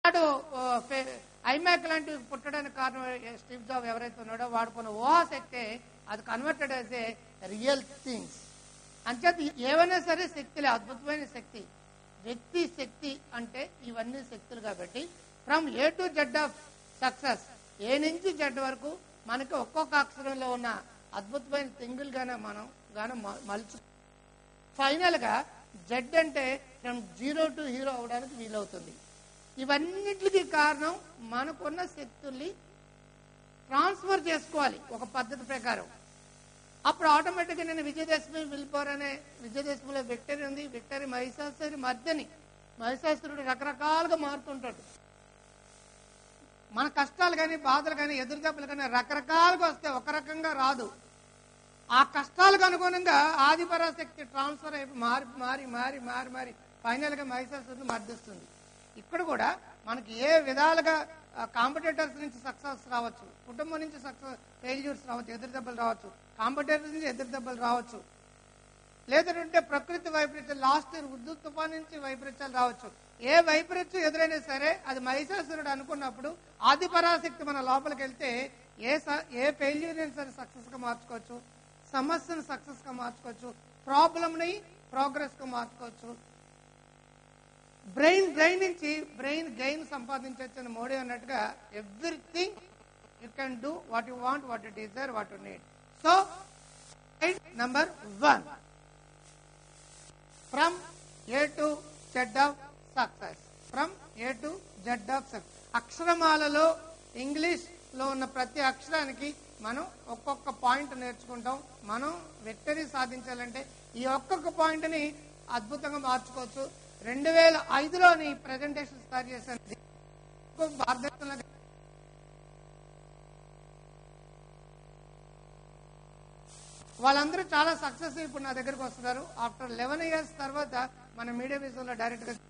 వాడు ఐమాక్ లాంటివి పుట్టడానికి కారణం ఏ- స్టీవ్ జాబ్ ఎవరైతే ఉన్నాడో వాడు కొన్ని ఊహాశక్తే అది converted as a real things అంచేత ఏవైనా సరే శక్తులే అద్భుతమైన శక్తి వ్యక్తి శక్తి అంటే ఇవన్నీ శక్తులు కాబట్టి from A to Z of success A నుంచి జెడ్ వరకు మనకి ఒక్కొక్క అక్షరంలో ఉన్న అద్భుతమైన థింగులు గానే మనం గాన మలుచు ఫైనల్ గా జెడ్ అంటే ఫ్రమ్ జీరో టు హీరో అవడానికి వీలవుతుంది ఇవన్నిటికి కారణం మనకున్న శక్తుల్ని ట్రాన్స్ఫర్ చేసుకోవాలి ఒక పద్ధతి ప్రకారం అప్పుడు ఆటోమేటిక్గా నేను విజయదశమి వెళ్ళిపోరనే విజయదశమిలో విక్టరీ ఉంది విక్టరీ మహిషాసురి మధ్యని మహిషాసురుడు రకరకాలుగా మారుతుంటాడు మన కష్టాలు కానీ బాధలు కానీ ఎదురు దెబ్బలు కానీ రకరకాలుగా వస్తే ఒక రకంగా రాదు ఆ కష్టాలకు అనుగుణంగా ఆదిపరాశక్తి ట్రాన్స్ఫర్ అయిపోయి మారి మారి మారి మారి మారి ఫైనల్ గా మహిషాసురుని మర్దిస్తుంది ఇక్కడ కూడా మనకి ఏ విధాలుగా కాంపిటేటర్స్ నుంచి సక్సెస్ రావచ్చు కుటుంబం నుంచి సక్సెస్ ఫెయిల్యూర్స్ రావచ్చు ఎదురు దెబ్బలు రావచ్చు కాంపిటేటర్స్ నుంచి ఎదురు దెబ్బలు రావచ్చు లేదంటే ప్రకృతి వైపరీత్యం లాస్ట్ ఇయర్ ఉద్దు తుఫాన్ నుంచి వైపరీత్యాలు రావచ్చు ఏ వైపరీత్యం ఎదురైనా సరే అది మహిషాసురుడు అనుకున్నప్పుడు ఆది పరాశక్తి మన లోపలికి వెళ్తే ఏ స- ఏ ఫెయిల్యూర్ సరే సక్సెస్ గా మార్చుకోవచ్చు సమస్యను సక్సెస్ గా మార్చుకోవచ్చు ప్రాబ్లమ్ ని ప్రోగ్రెస్ గా మార్చుకోవచ్చు బ్రెయిన్ బ్రెయిన్ నుంచి బ్రెయిన్ గెయిన్ సంపాదించవచ్చు మోడీ అన్నట్టుగా everything you can do what you want what you desire what you need so number one from A to Z of success from A to Z of success అక్షరమాలలో English లో ఉన్న ప్రతి అక్షరానికి మనం ఒక్కొక్క point నేర్చుకుంటాం మనం విక్టరీ సాధించాలంటే ఈ ఒక్కొక్క పాయింట్ ని అద్భుతంగా మార్చుకోవచ్చు రెండు వేల ఐదులోని ప్రజెంటేషన్ స్టార్ట్ చేశాను భారతదేశంలో వాళ్ళందరూ చాలా సక్సెస్ ఇప్పుడు నా దగ్గరకు వస్తున్నారు ఆఫ్టర్ లెవెన్ ఇయర్స్ తర్వాత మన మీడియా విజువల్లో డైరెక్ట్ గా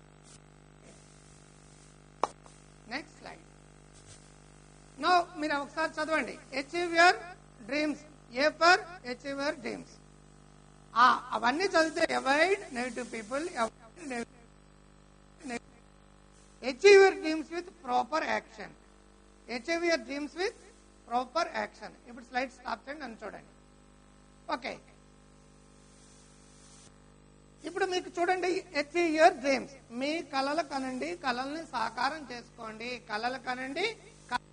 నెక్స్ట్ స్లైడ్ నో మీరు ఒకసారి చదవండి achieve your dreams A for achieve your dreams అవన్నీ చదివితే avoid negative people achieve your dreams with proper action achieve your dreams with proper action ఇప్పుడు స్లైడ్ స్టాప్ చేయండి నన్ను చూడండి ఓకే ఇప్పుడు మీకు చూడండి అచీవ్ యువర్ డ్రీమ్స్ మీ కళలు కనండి కళల్ని సాకారం చేసుకోండి కళలు కనండి క-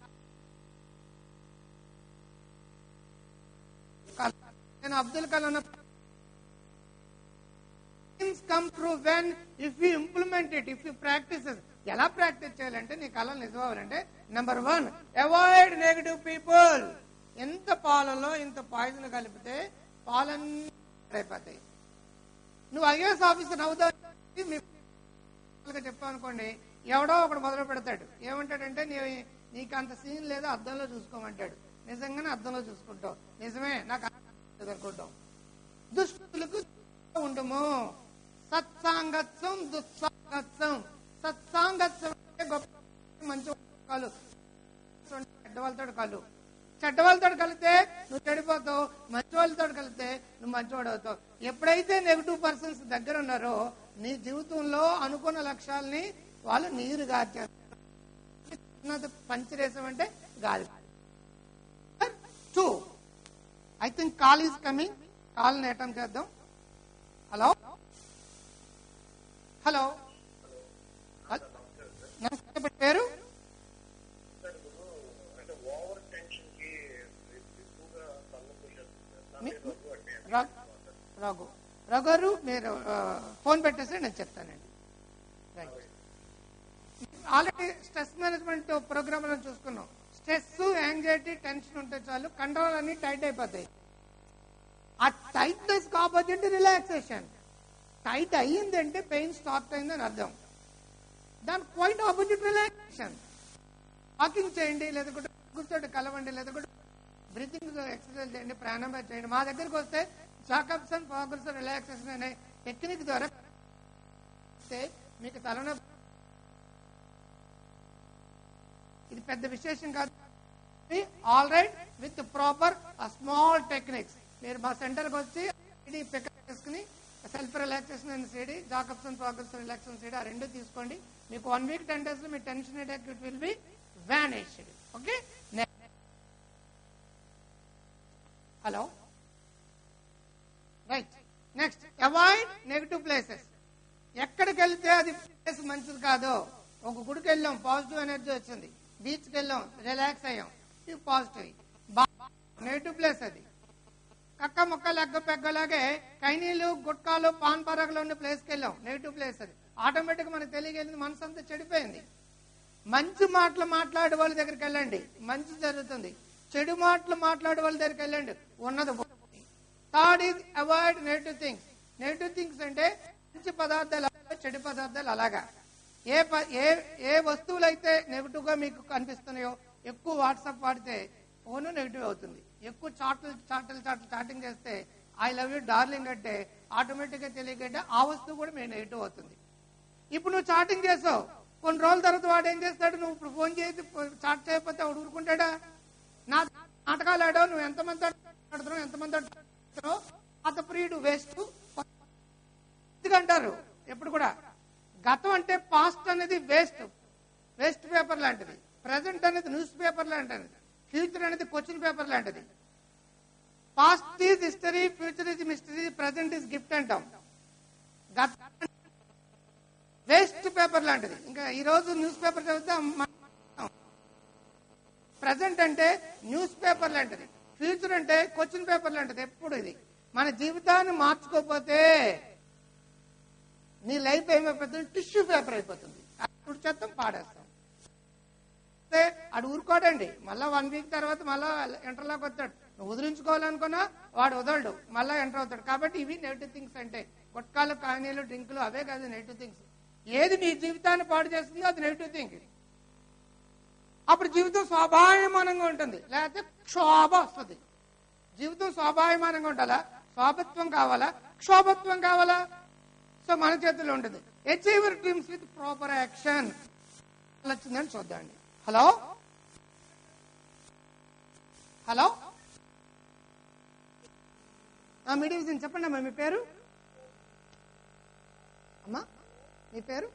కళ- నేను Abdul Kalam dreams come true when if you implement it if you practice ఎలా ప్రాక్టీస్ చేయాలంటే నీ కళలు నిజం అవ్వాలంటే number one avoid negative people ఎంత పాలలో ఇంత పాయిజన్ కలిపితే పాలన్నీ అయిపోతాయి నువ్వు ఐఏఎస్ ఆఫీసర్ అవుతావు మీ చెప్పావు అనుకోండి ఎవడో ఒకడు మొదలు పెడతాడు ఏమంటాడంటే నీ నీకు అంత సీన్ లేదా అద్దంలో చూసుకోమంటాడు నిజంగానే అద్దంలో చూసుకుంటావు నిజమే నాకు అర్థం అనుకుంటాం దుష్టులకు ఉండము సత్సాంగత్సం దుస్సాంగత్సం సత్సాంగత్సం అంటే గొప్ప మంచి కాలు చెడ్డ వాళ్ళతో కాలు చెడ్డ వాళ్ళతో కలిస్తే నువ్వు చెడిపోతావు మంచి వాళ్ళతో కలిస్తే నువ్వు మంచివాడు అవుతావు ఎప్పుడైతే నెగిటివ్ పర్సన్స్ దగ్గర ఉన్నారో నీ జీవితంలో అనుకున్న లక్ష్యాలని వాళ్ళు నీరు గార్చారు పంచరేసం అంటే గాలి too I think call is coming call నేటం చేద్దాం హలో హలో నమస్తే మీ పేరు ఓవర్ టెన్షన్ కి ఎక్కువగా తలనొప్పి వచ్చేస్తుంది. మీ- రఘు అంటే ర- రఘు రఘు గారు మీరు ఆ, ఫోన్ పెట్టేసి నేను చెప్తానండి right already stress management program లో చూసుకున్నాం స్ట్రెస్ యాంగ్జైటీ టెన్షన్ ఉంటే చాలు కంట్రోల్ అన్ని టైట్ అయిపోతాయి ఆ టైట్నెస్ ఆపోజిట్ రిలాక్సేషన్ టైట్ అయ్యిందంటే పెయిన్ స్టాప్ అయిందని అర్థం దాని క్వైట్ ఆపోజిట్ రిలాక్సేషన్ వాకింగ్ చేయండి లేదంటే కూర్చోండి కలవండి లేదంటే బ్రీతింగ్ ఎక్సర్సైజ్ చేయండి ప్రాణాయామం చేయండి మా దగ్గరికి వస్తే జాకబ్సన్ ఫాగర్సన్ రిలాక్సేషన్ అనే టెక్నిక్ ద్వారా చేస్తే మీకు తలనొప్పి ఇది పెద్ద విశేషం కాదు all right with proper small techniques మీరు మా సెంటర్కి వచ్చి ఇది పికప్ చేసుకుని self relaxation and CD Jacobson progress relaxation CD ఆ రెండు తీసుకోండి మీకు వన్ వీక్ టెన్ డేస్ లో మీ tension attack it will be vanished okay hello right next avoid negative places ఎక్కడికి వెళ్తే అది ప్లేస్ మంచిది కాదు ఒక గుడికి వెళ్ళాం పాజిటివ్ ఎనర్జీ వచ్చింది బీచ్కి వెళ్ళాం రిలాక్స్ అయ్యాం ఇది పాజిటివ్ నెగిటివ్ ప్లేస్ అది కక్క ముక్క లెగ్గ పెగ్గలాగే కైనీలు గుట్కాలు పాన్ పరగలు ఉన్న ప్లేస్కి వెళ్ళాం నెగిటివ్ ప్లేస్ అది ఆటోమేటిక్ మనకు తెలియగలిగింది మనసు అంతా చెడిపోయింది మంచి మాటలు మాట్లాడే వాళ్ళ దగ్గరికి వెళ్ళండి మంచి జరుగుతుంది చెడు మాటలు మాట్లాడే వాళ్ళ దగ్గరికి వెళ్ళండి ఉన్నది పోతుంది. Third is avoid negative things negative things అంటే మంచి పదార్థాలు అలాగా, చెడు పదార్థాలు అలాగా ఏ ప- ఏ ఏ వస్తువులు అయితే నెగిటివ్ గా మీకు కనిపిస్తున్నాయో ఎక్కువ వాట్సాప్ వాడితే ఫోన్ నెగిటివ్ అవుతుంది ఎక్కువ చాట్లు చాటలు చాటలు చాటింగ్ చేస్తే ఐ లవ్ యూ డార్లింగ్ అంటే ఆటోమేటిక్ గా తెలియకంటే ఆ వస్తువు కూడా మీకు నెగిటివ్ అవుతుంది ఇప్పుడు నువ్వు చాటింగ్ చేసావు కొన్ని రోజుల తర్వాత వాడు ఏం చేస్తాడు నువ్వు ఇప్పుడు ఫోన్ చేసి చాట్ చేయకపోతే వాడు ఊరుకుంటాడా నా నాటకాలు ఆడావు నువ్వు ఎంతమంది ఆడుతున్నావు ఎంతమంది ఆడుతున్నావు అత ప్రియుడు వేస్ట్ అంటారు ఎప్పుడు కూడా గతం అంటే పాస్ట్ అనేది వేస్ట్ వేస్ట్ పేపర్ లాంటిది ప్రజెంట్ అనేది న్యూస్ పేపర్ లాంటిది ఫ్యూచర్ అనేది క్వశ్చన్ పేపర్ లాంటిది past is history future is mystery present is gift అంటాం గత వేస్ట్ పేపర్ లాంటిది ఇంకా ఈ రోజు న్యూస్ పేపర్ చదివితే ప్రజెంట్ అంటే న్యూస్ పేపర్ లాంటిది ఫ్యూచర్ అంటే క్వశ్చన్ పేపర్ లాంటిది ఎప్పుడు ఇది మన జీవితాన్ని మార్చుకోకపోతే నీ లైఫ్ ఏమైపోతుంది టిష్యూ పేపర్ అయిపోతుంది అప్పుడు చేస్తాం పాడేస్తాం అయితే అడు ఊరుకోడండి మళ్ళా వన్ వీక్ తర్వాత మళ్ళా ఎంటర్లోకి వస్తాడు నువ్వు వదిలించుకోవాలనుకున్నా వాడు వదలడు మళ్ళా ఎంటర్ అవుతాడు కాబట్టి ఇవి నెగిటివ్ థింగ్స్ అంటే గుట్కాలు కానీలు డ్రింకులు అవే కాదు నెగిటివ్ థింగ్స్ ఏది మీ జీవితాన్ని పాడు చేస్తుందో అది నెగిటివ్ థింగ్ అప్పుడు జీవితం స్వాభాయమానంగా ఉంటుంది లేకపోతే క్షోభ వస్తుంది జీవితం స్వాభాయమానంగా ఉండాలా స్వాభత్వం కావాలా క్షోభత్వం కావాలా సో మన చేతిలో ఉంటుంది achieve your dreams with proper action వచ్చిందని చూద్దాండి హలో హలో మీ డివిజన్ చెప్పండి అమ్మా మీ పేరు అమ్మా మీ పేరు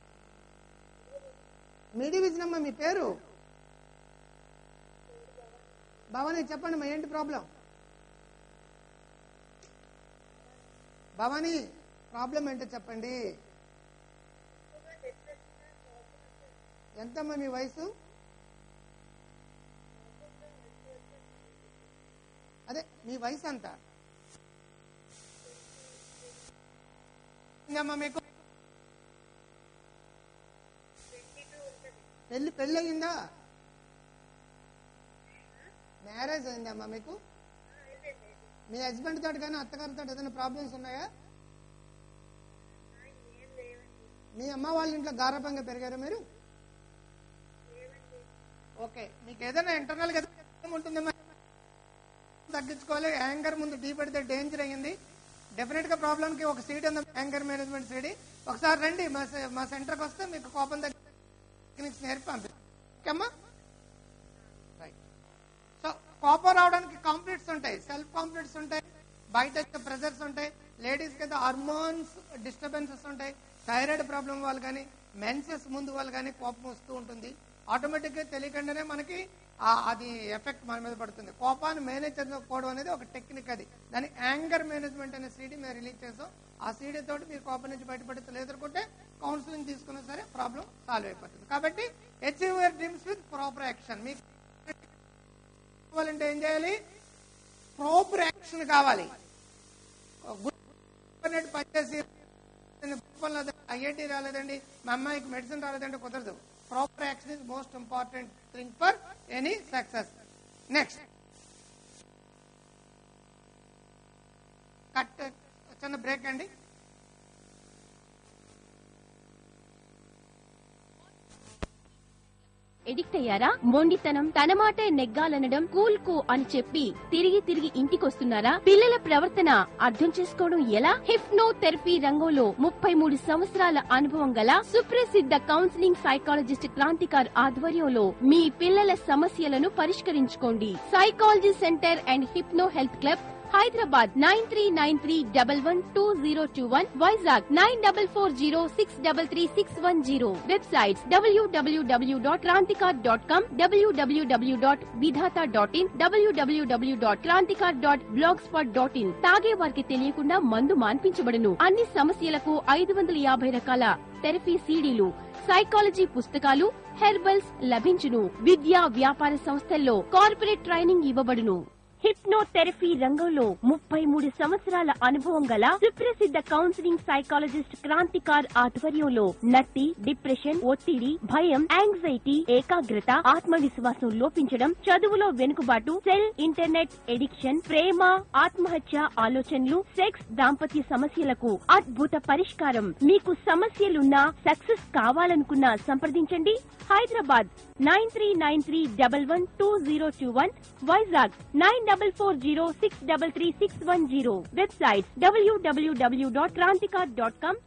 మీ డివిజన్ అమ్మా మీ పేరు భవానీ చెప్పండి అమ్మా ఏంటి ప్రాబ్లం భవానీ ప్రాబ్లం ఏంటో చెప్పండి ఎంతమ్మా మీ వయసు అదే మీ వయసు ఎంత అమ్మా మీకు పెళ్లి పెళ్ళి అయిందా మ్యారేజ్ అయిందమ్మా మీకు మీ హస్బెండ్ తోటి కానీ అత్తగారితో ఏదైనా ప్రాబ్లమ్స్ ఉన్నాయా మీ అమ్మ వాళ్ళ ఇంట్లో గారభంగా పెరిగారా మీరు ఓకే మీకు ఏదైనా ఇంటర్నల్ గా ఉంటుందమ్మా తగ్గించుకోవాలి యాంకర్ ముందు టీ పెడితే డేంజర్ అయ్యింది డెఫినెట్ గా ప్రాబ్లం కి ఒక సీట్ ఉంది యాంకర్ మేనేజ్మెంట్ సీడ్ ఒకసారి రండి మా సె- మా సెంటర్కి వస్తే మీకు కోపం టెక్నిక్స్ నేర్పి పంపిస్తాం ఓకేమ్మా రైట్ సో కోపం రావడానికి కాంప్లీట్స్ ఉంటాయి సెల్ఫ్ కాంప్లీట్స్ ఉంటాయి బయట ప్రెజర్స్ ఉంటాయి లేడీస్ కింద హార్మోన్స్ డిస్టర్బెన్సెస్ ఉంటాయి థైరాయిడ్ ప్రాబ్లం వాళ్ళు కానీ మెన్సెస్ ముందు వాళ్ళు కానీ కోపం వస్తూ ఉంటుంది ఆటోమేటిక్ గా తెలియకుండానే మనకి ఆ- అది ఎఫెక్ట్ మన మీద పడుతుంది కోపాన్ని మేనేజ్ చేసుకోవడం అనేది ఒక టెక్నిక్ అది దాని యాంగర్ మేనేజ్మెంట్ అనే సీడీ మేము రిలీజ్ చేసాం ఆ సీడీ తోటి మీరు కోపం నుంచి బయటపడితే ఎదుర్కొంటే కౌన్సిలింగ్ తీసుకున్నా సరే ప్రాబ్లం సాల్వ్ అయిపోతుంది కాబట్టి achieve your dreams with proper action మీకు కావాలంటే ఏం చేయాలి ప్రాపర్ యాక్షన్ కావాలి గుడ్ పనిచేసి ఐఐటి రాలేదండి మా అమ్మాయికి మెడిసిన్ రాలేదంటే కుదరదు proper action is most important thing for any success next cut చిన్న బ్రేక్ అండి ఎడిక్ట్ అయ్యారా మొండితనం తన మాట నెగ్గాలనడం కూల్ కు అని చెప్పి తిరిగి తిరిగి ఇంటికొస్తున్నారా పిల్లల ప్రవర్తన అర్థం చేసుకోవడం ఎలా హిప్నో థెరపీ రంగంలో ముప్పై మూడు సంవత్సరాల అనుభవం గల సుప్రసిద్ధ కౌన్సిలింగ్ సైకాలజిస్ట్ క్రాంతికార్ ఆధ్వర్యంలో మీ పిల్లల సమస్యలను పరిష్కరించుకోండి psychology centre and hypno health club Hyderabad nine three nine three double one two zero two one Vizag nine double four zero six double three six one zero websites WWW dot Kranthikar dot com WWW dot Vidhata dot in WWW dot Kranthikar dot blog spot dot in తాగే వారికి తెలియకుండా మందు మాన్పించబడును అన్ని సమస్యలకు ఐదు వందల యాభై రకాల థెరపీ సీడీలు సైకాలజీ పుస్తకాలు హెర్బల్స్ లభించును విద్యా వ్యాపార సంస్థల్లో కార్పొరేట్ ట్రైనింగ్ ఇవ్వబడును హిప్నోథెరపీ రంగంలో ముప్పై మూడు సంవత్సరాల అనుభవం గల సుప్రసిద్ధ కౌన్సిలింగ్ సైకాలజిస్ట్ క్రాంతికార్ ఆధ్వర్యంలో నత్తి డిప్రెషన్ ఒత్తిడి భయం యాంగ్జైటీ ఏకాగ్రత ఆత్మవిశ్వాసం లోపించడం చదువులో వెనుకబాటు సెల్ ఇంటర్నెట్ ఎడిక్షన్ ప్రేమ ఆత్మహత్య ఆలోచనలు సెక్స్ దాంపత్య సమస్యలకు అద్భుత పరిష్కారం మీకు సమస్యలున్నా సక్సెస్ కావాలనుకున్నా సంప్రదించండి Hyderabad nine three nine three double one two zero two one Vizag nine double four zero six double three six one zero website WWW dot Kranthikar dot com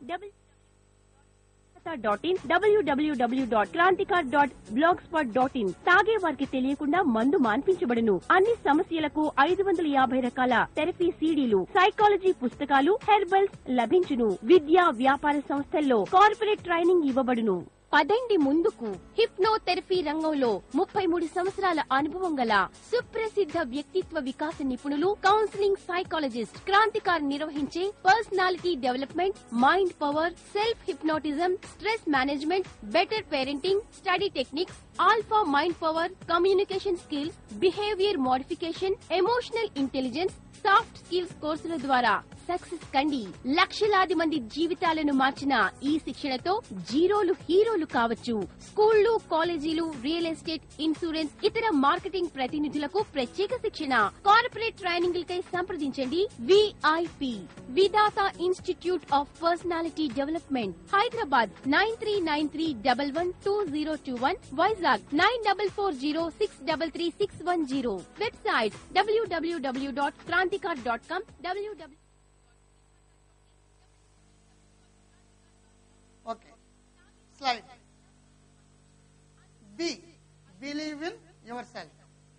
dot in WWW dot Kranthikar dot blog spot dot in తాగే వారికి తెలియకుండా మందు మాన్పించబడును అన్ని సమస్యలకు ఐదు వందల యాభై రకాల థెరపీ సీడీలు సైకాలజీ పుస్తకాలు హెర్బల్స్ లభించును విద్యా వ్యాపార సంస్థల్లో కార్పొరేట్ ట్రైనింగ్ ఇవ్వబడును పదండి ముందుకు హిప్నోథెరపీ రంగంలో ముప్పై మూడు సంవత్సరాల అనుభవం గల సుప్రసిద్ధ వ్యక్తిత్వ వికాస నిపుణులు కౌన్సిలింగ్ సైకాలజిస్ట్ క్రాంతికార్ నిర్వహించే personality development mind power self hypnotism stress management better parenting study techniques alpha mind power communication skills behaviour modification emotional intelligence soft skills కోర్సుల ద్వారా సక్సెస్ కండి లక్షలాది మంది జీవితాలను మార్చిన ఈ శిక్షణతో జీరోలు హీరోలు కావచ్చు స్కూళ్లు కాలేజీలు రియల్ ఎస్టేట్ ఇన్సూరెన్స్ ఇతర మార్కెటింగ్ ప్రతినిధులకు ప్రత్యేక శిక్షణ కార్పొరేట్ ట్రైనింగ్లకై సంప్రదించండి VIP Vidhata institute of personality development Hyderabad nine three nine three double one two zero two one Vizag nine double four zero six double three six one zero website WWW dot Kranthikar dot com W W okay slide B believe in yourself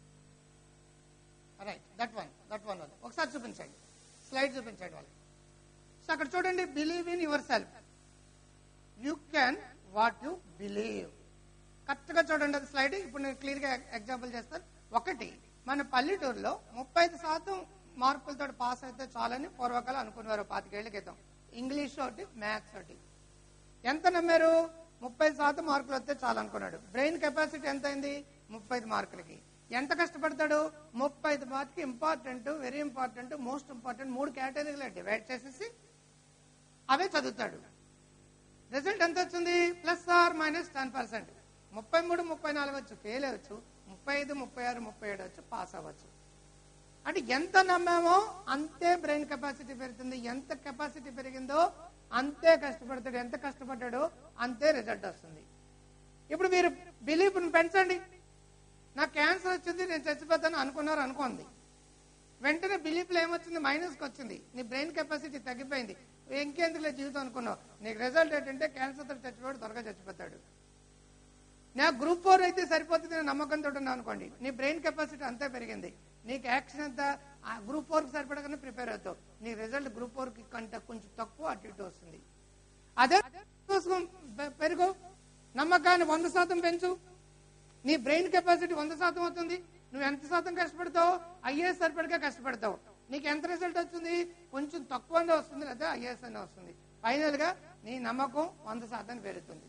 right that one that one వాళ్ళు ఒకసారి చూపించండి slide చూపించండి వాళ్ళకి so అక్కడ చూడండి believe in yourself you can what you believe correct గా చూడండి అది స్లైడ్ ఇప్పుడు నేను క్లియర్ గా ఎగ్జాంపుల్ చేస్తాను ఒకటి మన పల్లెటూరులో ముప్పై ఐదు శాతం మార్కులతో పాస్ అయితే చాలని పూర్వకాలం అనుకునేవారు పాతికేళ్ల క్రితం ఇంగ్లీష్ ఒకటి మ్యాథ్స్ ఒకటి ఎంత నమ్మారు ముప్పై శాతం మార్కులు వస్తే చాలు అనుకున్నాడు బ్రెయిన్ కెపాసిటీ ఎంత అయింది ముప్పై ఐదు మార్కులకి ఎంత కష్టపడతాడు ముప్పై ఐదు మార్కులకి important very important most important మూడు కేటగిరీలు డివైడ్ చేసేసి అవే చదువుతాడు రిజల్ట్ ఎంత వచ్చింది plus or minus ten percent ముప్పై మూడు ముప్పై నాలుగు వచ్చు ఫెయిల్ అవ్వచ్చు ముప్పై ఐదు ముప్పై ఆరు ముప్పై ఏడు వచ్చు పాస్ అవ్వచ్చు అంటే ఎంత నమ్మామో అంతే బ్రెయిన్ కెపాసిటీ పెరుగుతుంది ఎంత కెపాసిటీ పెరిగిందో అంతే కష్టపడతాడు ఎంత కష్టపడ్డాడో అంతే రిజల్ట్ వస్తుంది ఇప్పుడు మీరు బిలీఫ్ పెంచండి నాకు క్యాన్సర్ వచ్చింది నేను చచ్చిపోతాను అనుకున్నారు అనుకోండి వెంటనే బిలీఫ్ లో ఏమొచ్చింది మైనస్ కి వచ్చింది నీ బ్రెయిన్ కెపాసిటీ తగ్గిపోయింది ఇంకెందుకులే జీవితం అనుకున్నావు నీకు రిజల్ట్ ఏంటంటే క్యాన్సర్ తో చచ్చిపోయాడు త్వరగా చచ్చిపోతాడు నా గ్రూప్ ఫోర్ అయితే సరిపోతుంది నేను నమ్మకంతో ఉన్నాను అనుకోండి నీ బ్రెయిన్ కెపాసిటీ అంతే పెరిగింది నీకు యాక్షన్ అంతా ఆ గ్రూప్ ఫోర్ కి సరిపడగానే ప్రిపేర్ అవుతావు నీ రిజల్ట్ గ్రూప్ ఫోర్ కి కంటే కొంచెం తక్కువ అటు ఇటు వస్తుంది అదే కోసం పె- పెరుగు నమ్మకాన్ని వంద శాతం పెంచు నీ బ్రెయిన్ కెపాసిటీ వంద శాతం అవుతుంది నువ్వు ఎంత శాతం కష్టపడతావు ఐఏఎస్ సరిపడగా కష్టపడతావు నీకు ఎంత రిజల్ట్ వస్తుంది కొంచెం తక్కువ వస్తుంది లేదా ఐఏఎస్ అనే వస్తుంది ఫైనల్ గా నీ నమ్మకం వంద శాతం పెరుగుతుంది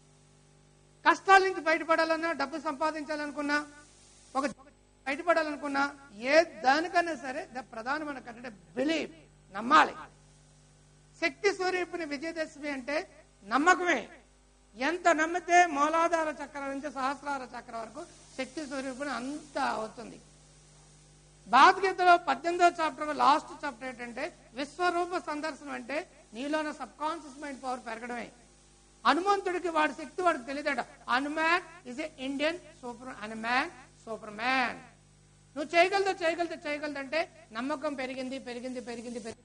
కష్టాల నుంచి బయటపడాలన్నా డబ్బు సంపాదించాలనుకున్నా ఒక బయటపడాలనుకున్నా ఏ దానికన్నా సరే ద ప్రధానమైన కంటే బిలీవ్ నమ్మాలి శక్తి స్వరూపిణి విజయదశమి అంటే నమ్మకమే ఎంత నమ్మితే మూలాధార చక్రం నుంచి సహస్రార చక్రం వరకు శక్తి స్వరూపిణి అంత అవుతుంది భగవద్గీతలో పద్దెనిమిదో చాప్టర్ లాస్ట్ చాప్టర్ ఏంటంటే విశ్వరూప సందర్శనం అంటే నీలోన సబ్ కాన్షియస్ మైండ్ పవర్ పెరగడమే హనుమంతుడికి వాడి శక్తి వాడికి తెలియదట Hanuman is a Indian super Hanuman Superman నువ్వు చేయగలదు చేయగలదు చేయగలదంటే నమ్మకం పెరిగింది పెరిగింది పెరిగింది పెరిగింది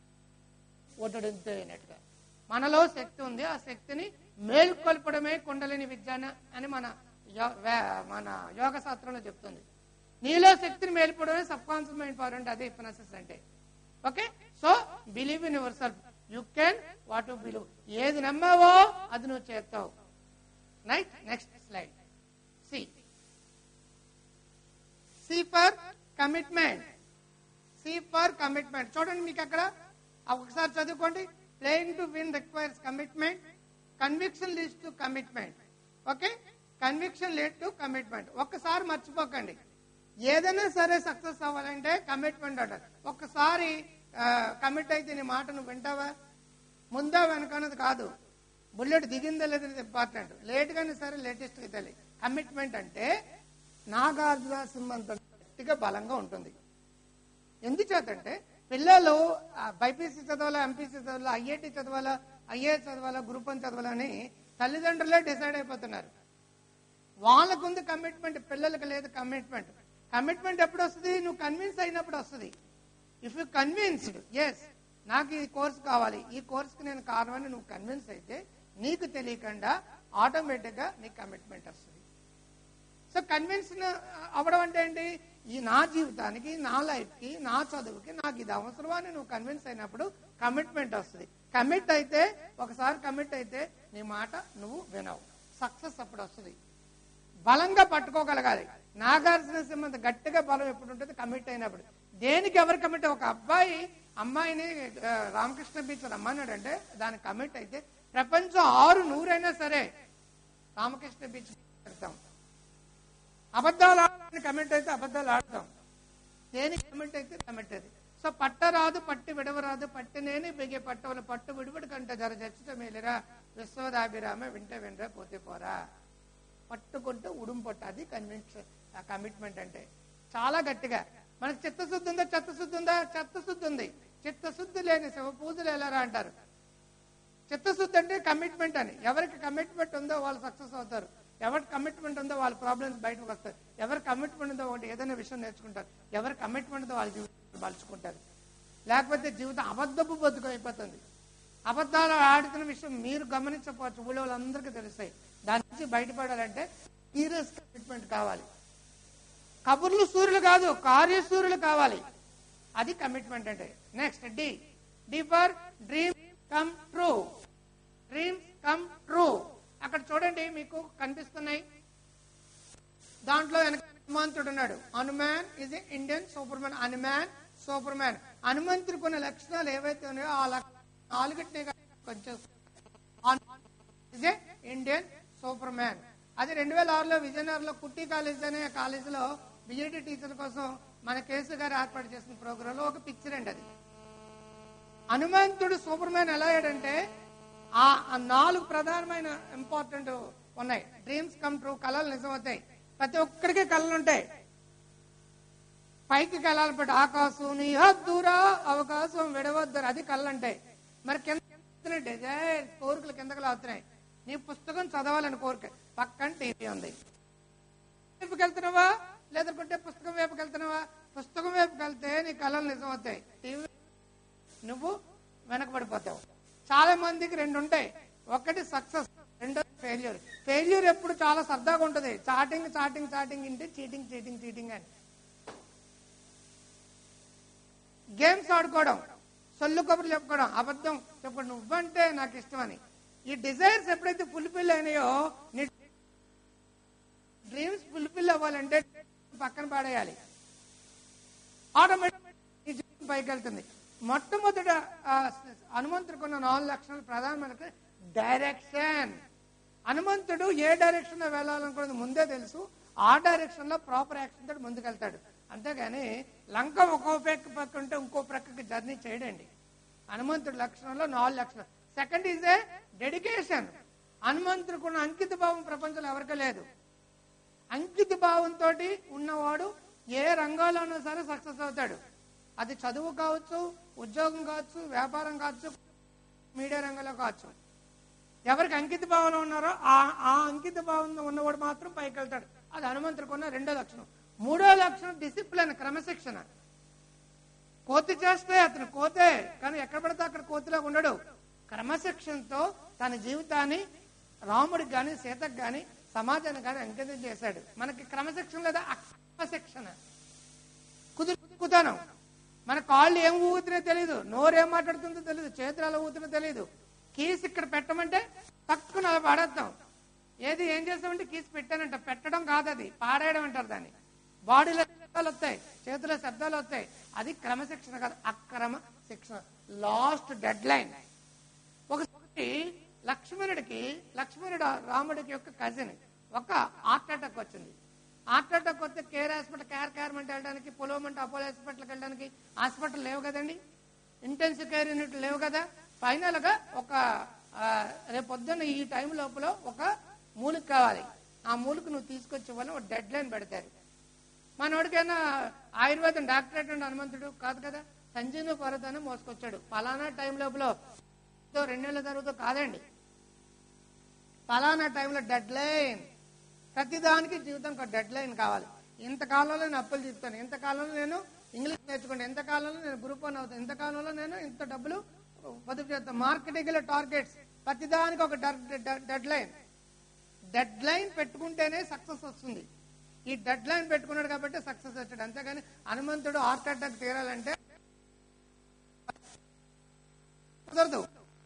ఒడ్డంతో అయినట్టుగా మనలో శక్తి ఉంది ఆ శక్తిని మేల్కొల్పడమే కుండలిని విద్య అని మన యో- వే- మన యోగ శాస్త్రంలో చెప్తుంది నీలో శక్తిని మేల్పడమే సబ్ కాన్షియస్ మైండ్ పవర్ అంటే అదే హిప్నసిస్ అంటే okay so believe in yourself you can what to believe ఏది నమ్మావో అది నువ్వు చేస్తావు right next slide C C for commitment C for commitment చూడండి మీకు అక్కడ ఆ ఒకసారి చదువుకోండి playing to win requires commitment conviction leads to commitment okay conviction lead to commitment ఒక్కసారి మర్చిపోకండి ఏదైనా సరే సక్సెస్ అవ్వాలంటే కమిట్మెంట్ అంటారు ఒక్కసారి కమిట్ అయితే నీ మాట నువ్వు వింటావా ముందా వెనకన్నది కాదు బుల్లెట్ దిగిందా లేదని ఇంపార్టెంట్ లేట్ గానే సరే లేటెస్ట్ తెలియదు కమిట్మెంట్ అంటే నాగార్జున సింహం అంత గట్టిగా బలంగా ఉంటుంది ఎందుచేతంటే పిల్లలు బైపీసీ చదవాలా ఎంపీసీ చదవాలా ఐఐటి చదవాలా ఐఏఎస్ చదవాలా గ్రూప్ వన్ చదవాలని తల్లిదండ్రులే డిసైడ్ అయిపోతున్నారు వాళ్ళకుంది కమిట్మెంట్ పిల్లలకి లేదు కమిట్మెంట్ కమిట్మెంట్ ఎప్పుడు వస్తుంది నువ్వు కన్విన్స్ అయినప్పుడు వస్తుంది ఇఫ్ యూ కన్విన్స్డ్ ఎస్ నాకు ఈ కోర్స్ కావాలి ఈ కోర్స్కి నేను కారణమని నువ్వు కన్విన్స్ అయితే నీకు తెలియకుండా ఆటోమేటిక్ గా నీకు కమిట్మెంట్ వస్తుంది సో కన్విన్స్ అవ్వడం అంటే ఏంటి ఈ నా జీవితానికి నా లైఫ్ కి నా చదువుకి నాకు ఇది అవసరం అని నువ్వు కన్విన్స్ అయినప్పుడు కమిట్మెంట్ వస్తుంది కమిట్ అయితే ఒకసారి కమిట్ అయితే నీ మాట నువ్వు వినవు సక్సెస్ అప్పుడు వస్తుంది బలంగా పట్టుకోగలగాలి నాగార్జున సింహంత గట్టిగా బలం ఎప్పుడు ఉంటుంది కమిట్ అయినప్పుడు దేనికి ఎవరు కమిట్ ఒక అబ్బాయి అమ్మాయిని ఆ, రామకృష్ణ బీచ్ రమ్మన్నాడంటే దానికి కమిట్ అయితే ప్రపంచం ఆరు నూరైనా సరే రామకృష్ణ బీచ్ వెళ్తాం అబద్ధాలు ఆడాలని కమిట్ అయితే అబద్ధాలు ఆడతాం దేనికి కమిట్ అయితే కమిట్ అది సో పట్టరాదు పట్టి విడవరాదు పట్టినేని బిగే పట్టవల పట్టు విడివిడి కంటే జర చచ్చిత మేలిరా విశ్వదాభిరామ వింటే వినరా పోతే పోరా పట్టుకుంటే ఉడుం పట్టు అది కన్విన్స్ కమిట్మెంట్ అంటే చాలా గట్టిగా మనకి చిత్తశుద్ధి ఉందా చిత్తశుద్ధి ఉందా చిత్తశుద్ధి ఉంది చిత్తశుద్ధి లేని శివ పూజలు ఎలారా అంటారు చిత్తశుద్ధి అంటే కమిట్మెంట్ అని ఎవరికి కమిట్మెంట్ ఉందో వాళ్ళు సక్సెస్ అవుతారు ఎవరికి కమిట్మెంట్ ఉందో వాళ్ళ ప్రాబ్లమ్స్ బయటకు వస్తాయి ఎవరి కమిట్మెంట్ ఉందో ఒకటి ఏదైనా విషయం నేర్చుకుంటారు ఎవరి కమిట్మెంట్ ఉందో వాళ్ళ జీవితం మలుచుకుంటారు లేకపోతే జీవితం అబద్ధపు బతుకు అయిపోతుంది అబద్ధాలు ఆడుతున్న విషయం మీరు గమనించకపోవచ్చు ఊళ్ళో వాళ్ళందరికీ తెలుస్తాయి దాని నుంచి బయటపడాలంటే సీరియస్ కమిట్మెంట్ కావాలి కబుర్లు సూర్యులు కాదు కార్యసూర్యులు కావాలి అది కమిట్మెంట్ అంటే next D D for dream come true dreams come true అక్కడ చూడండి మీకు కనిపిస్తున్నాయి దాంట్లో వెనక హనుమంతుడు ఉన్నాడు Hanuman is Indian Superman Hanuman Superman హనుమంతుడికి ఉన్న లక్షణాలు ఏవైతే ఉన్నాయో ఆ లక్ష- నాలుగిటిని కొంచెం ఇస్ ఇండియన్ సూపర్ మ్యాన్ అది రెండు వేల ఆరులో విజయనగరంలో కుట్టి కాలేజ్ అనే కాలేజీలో బిఎడ్ టీచర్ కోసం మన కేసు గారు ఏర్పాటు చేసిన ప్రోగ్రామ్ లో ఒక పిక్చర్ అండి అది హనుమంతుడు సూపర్ మ్యాన్ ఎలా అయ్యాడంటే ఆ ఆ నాలుగు ప్రధానమైన ఇంపార్టెంట్ ఉన్నాయి డ్రీమ్స్ కమ్ ట్రూ కళలు నిజమవుతాయి ప్రతి ఒక్కరికి కళలు ఉంటాయి పైకి కళలు పెట్టి ఆకాశం నీ హద్దురా అవకాశం విడవద్దు అది కళ్ళు అంటాయి మరి కింద డిజైర్ కోరికలు కిందకి లాగుతున్నాయి నీ పుస్తకం చదవాలని కోరిక పక్కన టీవీ ఉంది వైపుకి వెళ్తున్నావా లేదంటే పుస్తకం వైపుకి వెళ్తున్నావా పుస్తకం వైపుకి వెళ్తే నీ కళలు నిజమవుతాయి టీవీ నువ్వు వెనకబడిపోతావు చాలా మందికి రెండు ఉంటాయి ఒకటి సక్సెస్ రెండోది ఫెయిల్యూర్ ఫెయిల్యూర్ ఎప్పుడు చాలా సరదాగా ఉంటుంది చాటింగ్ చాటింగ్ చాటింగ్ ఇంటే చీటింగ్ చీటింగ్ చీటింగ్ అని గేమ్స్ ఆడుకోవడం సొల్లు కబుర్లు చెప్పుకోవడం అబద్ధం చెప్పడం నువ్వంటే నాకు ఇష్టం అని ఈ డిజైర్స్ ఎప్పుడైతే ఫుల్ఫిల్ అయినాయో నీ డ్రీమ్స్ ఫుల్ఫిల్ అవ్వాలంటే పక్కన పాడేయాలి ఆటోమేటిక్ నీ జీవితం పైకి వెళ్తుంది మొట్టమొదట ఆ, హనుమంతుడికి ఉన్న నాలుగు లక్షణాలు ప్రధానమైన డైరెక్షన్ హనుమంతుడు ఏ డైరెక్షన్ లో వెళ్ళాలనుకున్నది ముందే తెలుసు ఆ డైరెక్షన్ లో ప్రాపర్ యాక్షన్ తోటి ముందుకెళ్తాడు అంతేగాని లంక ఒక్కో ప్రక్క పక్క ఉంటే ఇంకో ప్రక్కకి జర్నీ చేయడండి హనుమంతుడి లక్షణంలో నాలుగు లక్షణాలు సెకండ్ ఈజ్ ఏ డెడికేషన్ హనుమంతుడికి ఉన్న అంకిత భావం ప్రపంచంలో ఎవరికీ లేదు అంకిత భావంతో ఉన్నవాడు ఏ రంగంలోనూ సరే సక్సెస్ అవుతాడు అది చదువు కావచ్చు ఉద్యోగం కావచ్చు వ్యాపారం కావచ్చు మీడియా రంగంలో కావచ్చు ఎవరికి అంకిత భావన ఉన్నారో ఆ ఆ అంకిత భావన ఉన్నవాడు మాత్రం పైకి వెళ్తాడు అది హనుమంతుడికి ఉన్న రెండో లక్షణం మూడో లక్షణం డిసిప్లిన్ క్రమశిక్షణ కోతి చేస్తే అతను కోతే కానీ ఎక్కడ పడితే అక్కడ కోతిలాగా ఉండడు క్రమశిక్షణతో తన జీవితాన్ని రాముడికి గాని సీతకు గాని సమాజానికి గాని అంకితం చేశాడు మనకి క్రమశిక్షణ లేదా అక్రమశిక్షణ చురుకుతనం మన కాళ్ళు ఏం ఊగుతున్నాయో తెలియదు నోరు ఏం మాట్లాడుతుందో తెలియదు చేతులు ఎలా ఊగుతుందో తెలియదు కీస్ ఇక్కడ పెట్టమంటే తక్కువ అలా పాడేద్దాం ఏది ఏం చేస్తామంటే కీస్ పెట్టానంట పెట్టడం కాదు అది పాడేయడం అంటారు దాన్ని బాడీలో శబ్దాలు వస్తాయి చేతిలో శబ్దాలు వస్తాయి అది క్రమశిక్షణ కాదు అక్రమ శిక్షణ లాస్ట్ డెడ్ లైన్ ఒకటి లక్ష్మణుడికి లక్ష్మణుడు రాముడికి యొక్క కజిన్ ఒక హార్ట్ అటాక్ వచ్చింది హార్ట్ అటాక్ వస్తే కేర్ హాస్పిటల్ కేర్ కేర్ అంటే వెళ్ళడానికి పొలవమంటే అపోలో హాస్పిటల్కి వెళ్ళడానికి హాస్పిటల్ లేవు కదండి ఇంటెన్సివ్ కేర్ యూనిట్ లేవు కదా ఫైనల్ గా ఒక ఆ, రేపు పొద్దున్న ఈ టైం లోపల ఒక మూలిక కావాలి ఆ మూలిక నువ్వు తీసుకొచ్చే వల్ల ఒక డెడ్ లైన్ పెడతారు మనోడికైనా ఆయుర్వేదం డాక్టరేట్ అండ్ హనుమంతుడు కాదు కదా సంజీవ పర్వతాన్ని మోసుకొచ్చాడు పలానా టైం లోపల ఇదో రెండు నెలల తర్వాత కాదండి పలానా టైంలో డెడ్ లైన్ ప్రతిదానికి జీవితం ఒక డెడ్ లైన్ కావాలి ఇంతకాలంలో నేను అప్పులు తీస్తాను ఇంతకాలంలో నేను ఇంగ్లీష్ నేర్చుకుంటాను ఇంతకాలంలో నేను గ్రూప్ వన్ అవుతాను ఇంతకాలంలో నేను ఇంత డబ్బులు పొదుపు చేస్తాను మార్కెటింగ్ లో టార్గెట్స్ ప్రతిదానికి ఒక డెడ్ లైన్ డెడ్ లైన్ పెట్టుకుంటేనే సక్సెస్ వస్తుంది ఈ డెడ్ లైన్ పెట్టుకున్నాడు కాబట్టి సక్సెస్ వచ్చాడు అంతేగాని హనుమంతుడు హార్ట్ అటాక్ తీరాలంటే కుదరదు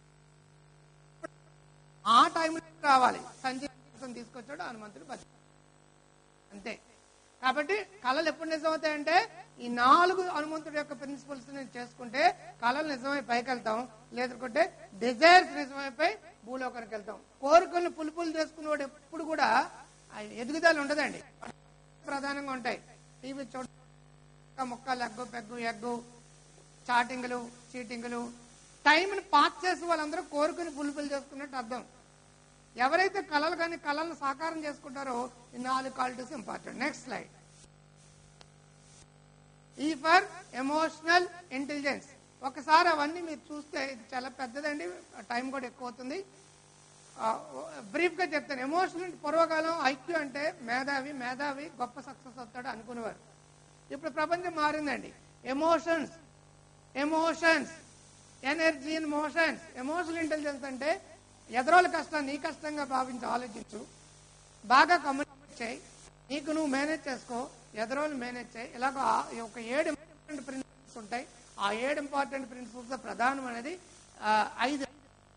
ఆ టైంలో రావాలి సంజీవం తీసుకొచ్చాడు హనుమంతుడు బతి అంతే కాబట్టి కళలు ఎప్పుడు నిజమవుతాయంటే ఈ నాలుగు హనుమంతుడి యొక్క ప్రిన్సిపల్స్ నేను చేసుకుంటే కళలు నిజమై పైకి వెళ్తాం లేదంటే డిజైర్స్ నిజమైపోయి భూలోకానికి వెళ్తాం కోరికలను పులుపులు చేసుకునేవాడు ఎప్పుడు కూడా ఆ ఎదుగుదల ఉండదండి ప్రధానంగా ఉంటాయి టీవీ చూడ ముక్క లెగ్గు పెగ్గు ఎగ్గు చాటింగ్లు చీటింగ్లు టైంని పాస్ చేసే వాళ్ళందరూ కోరుకుని పులుపులు చేసుకున్నట్టు అర్థం ఎవరైతే కళలు కానీ కళలను సాకారం చేసుకుంటారో ఈ నాలుగు qualities important next slide E for emotional intelligence ఒకసారి అవన్నీ మీరు చూస్తే ఇది చాలా పెద్దదండి టైం కూడా ఎక్కువ అవుతుంది బ్రీఫ్ గా చెప్తాను ఎమోషనల్ పూర్వకాలం ఐక్యూ అంటే మేధావి మేధావి గొప్ప సక్సెస్ అవుతాడు అనుకునేవారు ఇప్పుడు ప్రపంచం మారిందండి emotions emotions energy and motions emotional intelligence అంటే ఎదరోళ్ళ కష్టం నీ కష్టంగా భావించి ఆలోచించు బాగా కమ్యూనికేట్ చేయి నీకు నువ్వు మేనేజ్ చేసుకో ఎదరోళ్ళు మేనేజ్ చేయి ఇలాగ ఆ- ఈ ఒక ఏడు ఇంపార్టెంట్ ప్రిన్సిపల్స్ ఉంటాయి ఆ ఏడు ఇంపార్టెంట్ ప్రిన్సిపల్స్ ప్రధానం అనేది ఆ, ఐదు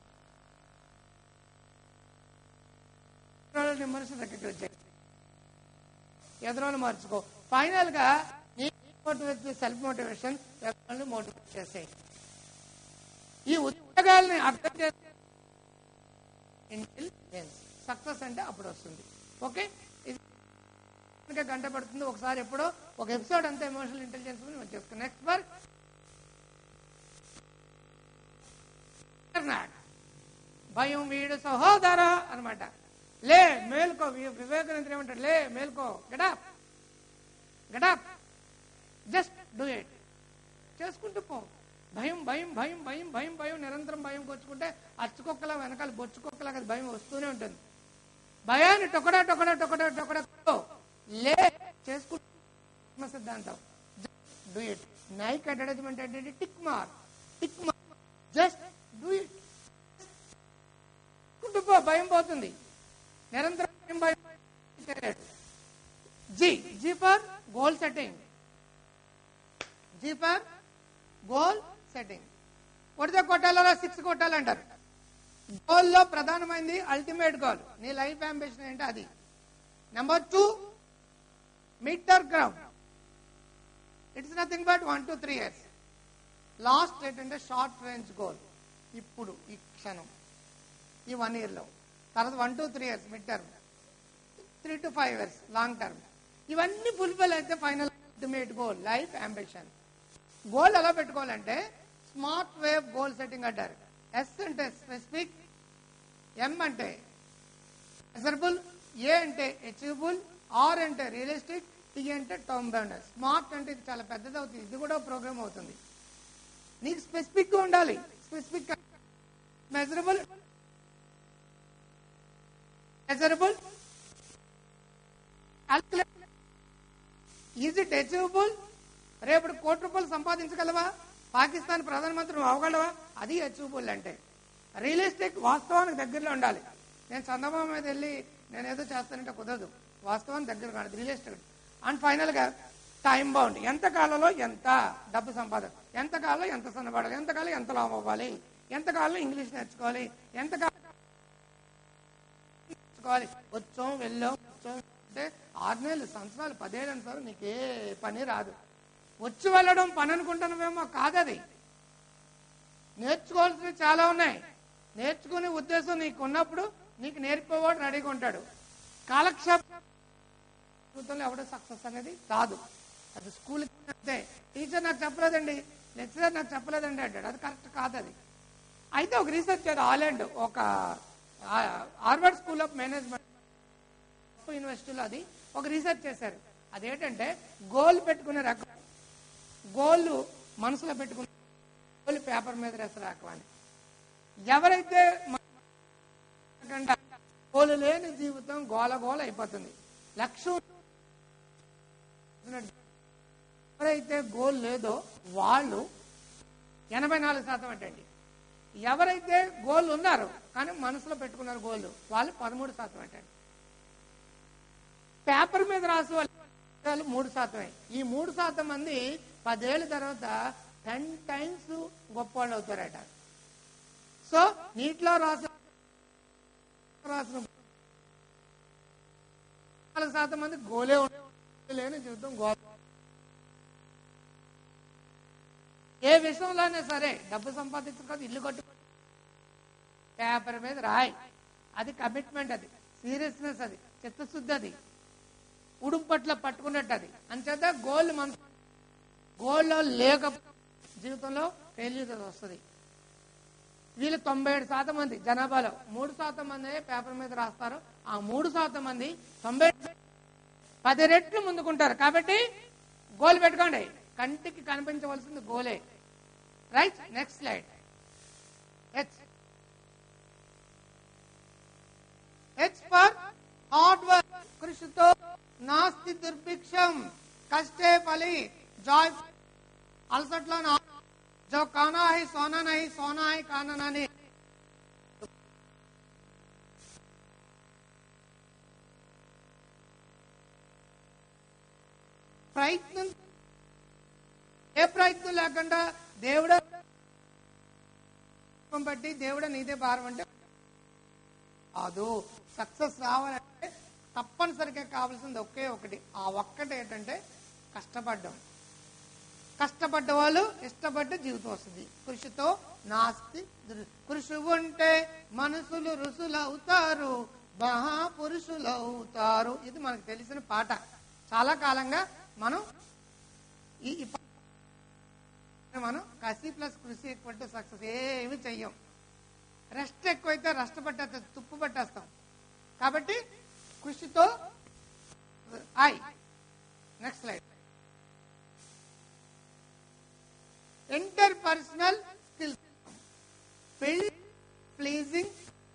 ఎదరోళ్ళని మనసు రికగ్నైజ్ చేయి ఎదరోళ్ళు మార్చుకో ఫైనల్ గా నీ మోటివేట్ సెల్ఫ్ మోటివేషన్ ఎదరోళ్ళని మోటివేట్ చేసేయి ఈ ఉద్యోగాల్ని అర్థం చేస్తే ఇంటెలిజెన్స్ సక్సెస్ అంటే అప్పుడు వస్తుంది ఓకే ఇది ఇంకా గంట పడుతుంది ఒకసారి ఎప్పుడో ఒక ఎపిసోడ్ అంతా ఎమోషనల్ ఇంటెలిజెన్స్ గురించి మనం చేసుకున్నాం నెక్స్ట్ వర్ భయం వీడు సహోదర అన్నమాట లే మేల్కో వి- వివేకానంద ఏమంటాడు లే మేల్కో గడాప్ గడాప్ జస్ట్ డూ ఇట్ చేసుకుంటూ పో భయం భయం భయం భయం భయం భయం నిరంతరం భయం కొచ్చుకుంటే అచ్చుకొక్కలా వెనకాల బొచ్చుకొక్కలా అది భయం వస్తూనే ఉంటుంది భయాన్ని టొకడా టొకడా టొకడా టొకడా కొట్టు. లే చేసుకుంటున్న సిద్ధాంతం డూ ఇట్ నైక్ అడ్వర్టైజ్మెంట్ అంటే టిక్ మార్ టిక్ మార్ జస్ట్ డూ ఇట్ పో భయం పోతుంది నిరంతరం భయం భయం G G for goal setting G for goal setting కొడితే కొట్టాలరా సిక్స్ కొట్టాలంటారు గోల్ లో ప్రధానమైనది అల్టిమేట్ గోల్ నీ లైఫ్ అంబిషన్ ఏంటి అది number two meter ground it's nothing but one two three years last ఏంటంటే షార్ట్ రేంజ్ గోల్ ఇప్పుడు ఈ క్షణం ఈ వన్ ఇయర్లో తర్వాత one two three years mid term three to five years long term ఇవన్నీ ఫుల్ఫిల్ అయితే final ultimate goal life ambition goal ఎలా పెట్టుకోవాలంటే స్మార్ట్ వేవ్ గోల్ సెట్టింగ్ అంటారు ఎస్ అంటే స్పెసిఫిక్ ఎం అంటే మెజరబుల్ ఏ అంటే అచీవబుల్ ఆర్ అంటే రియలిస్టిక్ టీ అంటే టర్మ్ బౌండర్ స్మార్ట్ అంటే ఇది చాలా పెద్దది అవుతుంది ఇది కూడా ప్రోగ్రామ్ అవుతుంది నీకు స్పెసిఫిక్ గా ఉండాలి specific measurable measurable is it achievable రేపు కోటి రూపాయలు సంపాదించగలవా పాకిస్తాన్ ప్రధానమంత్రి అవ్వగలవా అది అచీవబుల్ అంటే రియలిస్టిక్ వాస్తవానికి దగ్గరలో ఉండాలి నేను చందమామ మీద వెళ్ళి నేను ఏదో చేస్తానంటే కుదరదు వాస్తవానికి దగ్గర కాదు రియలిస్టిక్ అండ్ ఫైనల్ గా టైం బౌండ్ ఎంత కాలంలో ఎంత డబ్బు సంపాదన ఎంత కాలంలో ఎంత సన్నబడాలి ఎంత కాలం ఎంత లాభం అవ్వాలి ఎంత కాలంలో ఇంగ్లీష్ నేర్చుకోవాలి ఎంత కాలం నేర్చుకోవాలి వచ్చాం వెళ్ళాం వచ్చాం అంటే ఆరు నెలలు సంవత్సరాలు పదేళ్ళు అంటారు నీకే పని రాదు వచ్చి వెళ్ళడం పని అనుకుంటున్నావేమో కాదది నేర్చుకోవాల్సినవి చాలా ఉన్నాయి నేర్చుకునే ఉద్దేశం నీకు ఉన్నప్పుడు నీకు నేర్పేవాడు రెడీగా ఉంటాడు కాలక్షేపం జీవితంలో ఎవడో సక్సెస్ అనేది రాదు అది స్కూల్ అంతే టీచర్ నాకు చెప్పలేదండి లెక్చరర్ నాకు చెప్పలేదండి అంటాడు అది కరెక్ట్ కాదు అది అయితే ఒక రీసెర్చ్ చేయాలి ఆలాండ్ ఒక హార్వర్డ్ స్కూల్ ఆఫ్ మేనేజ్మెంట్ యూనివర్సిటీలో అది ఒక రీసెర్చ్ చేశారు అదేంటంటే గోల్ పెట్టుకునే రకం గోల్ మనసులో పెట్టుకునే గోల్ పేపర్ మీద రాసే రకం అని ఎవరైతే మ- గోలు లేని జీవితం గోల గోల అయిపోతుంది లక్ష్యం ఎవరైతే గోల్ లేదో వాళ్ళు ఎనభై నాలుగు శాతం అంటండి ఎవరైతే గోల్ ఉన్నారో కానీ మనసులో పెట్టుకున్నారు గోల్ వాళ్ళు పదమూడు శాతం అంటండి పేపర్ మీద రాసే వాళ్ళు మూడు శాతమే ఈ మూడు శాతం మంది పదేళ్ళ తర్వాత టెన్ టైమ్స్ గొప్ప వాళ్ళు అవుతారట సో నీటిలో రాసిన రాసిన నాలుగు శాతం మంది గోలే ఉండే లేని జీవితం గోల ఏ విషయంలోనే సరే డబ్బు సంపాదించుకోదు ఇల్లు కట్టు పేపర్ మీద రాయి అది కమిట్మెంట్ అది సీరియస్నెస్ అది చిత్తశుద్ధి అది ఉడుం పట్ల పట్టుకున్నట్టు అది అంచేత గోల్ మన గోల్లో లేక జీవితంలో ఫెయిల్యూర్ వస్తుంది వీళ్ళు తొంభై ఏడు శాతం మంది జనాభాలో మూడు శాతం మంది పేపర్ మీద రాస్తారు ఆ మూడు శాతం మంది తొంభై పది రెట్లు ముందుకుంటారు కాబట్టి గోల్ పెట్టుకోండి కంటికి కనిపించవలసింది గోలే right next slide H H for hard work కృషితో నాస్తి దుర్భిక్షం కష్టే ఫలి జాయ్ అలసట్లో నా जो काना है सोना नहीं सोना है काना नहीं ప్రయత్నం ఏ ప్రయత్నం లేకుండా దేవుడ బట్టి దేవుడ నీదే భారం అంటే కాదు సక్సెస్ రావాలంటే తప్పనిసరిగా కావాల్సింది ఒకే ఒకటి ఆ ఒక్కటి ఏంటంటే కష్టపడ్డం కష్టపడ్డ వాళ్ళు ఇష్టపడ్డ జీవితం వస్తుంది కృషితో నాస్తి దృ- కృషి ఉంటే మనుషులు ఋషులు అవుతారు మహాపురుషులు అవుతారు ఇది మనకు తెలిసిన పాట చాలా కాలంగా మనం ఈ ఈ పా- మనం కసి ప్లస్ కృషి ఈక్వల్ టు సక్సెస్ ఏమి చెయ్యం రెస్ట్ ఎక్కువైతే రెస్ట్ పట్టేస్తాం తుప్పు పట్టేస్తాం కాబట్టి కృషితో I next slide interpersonal skills build pleasing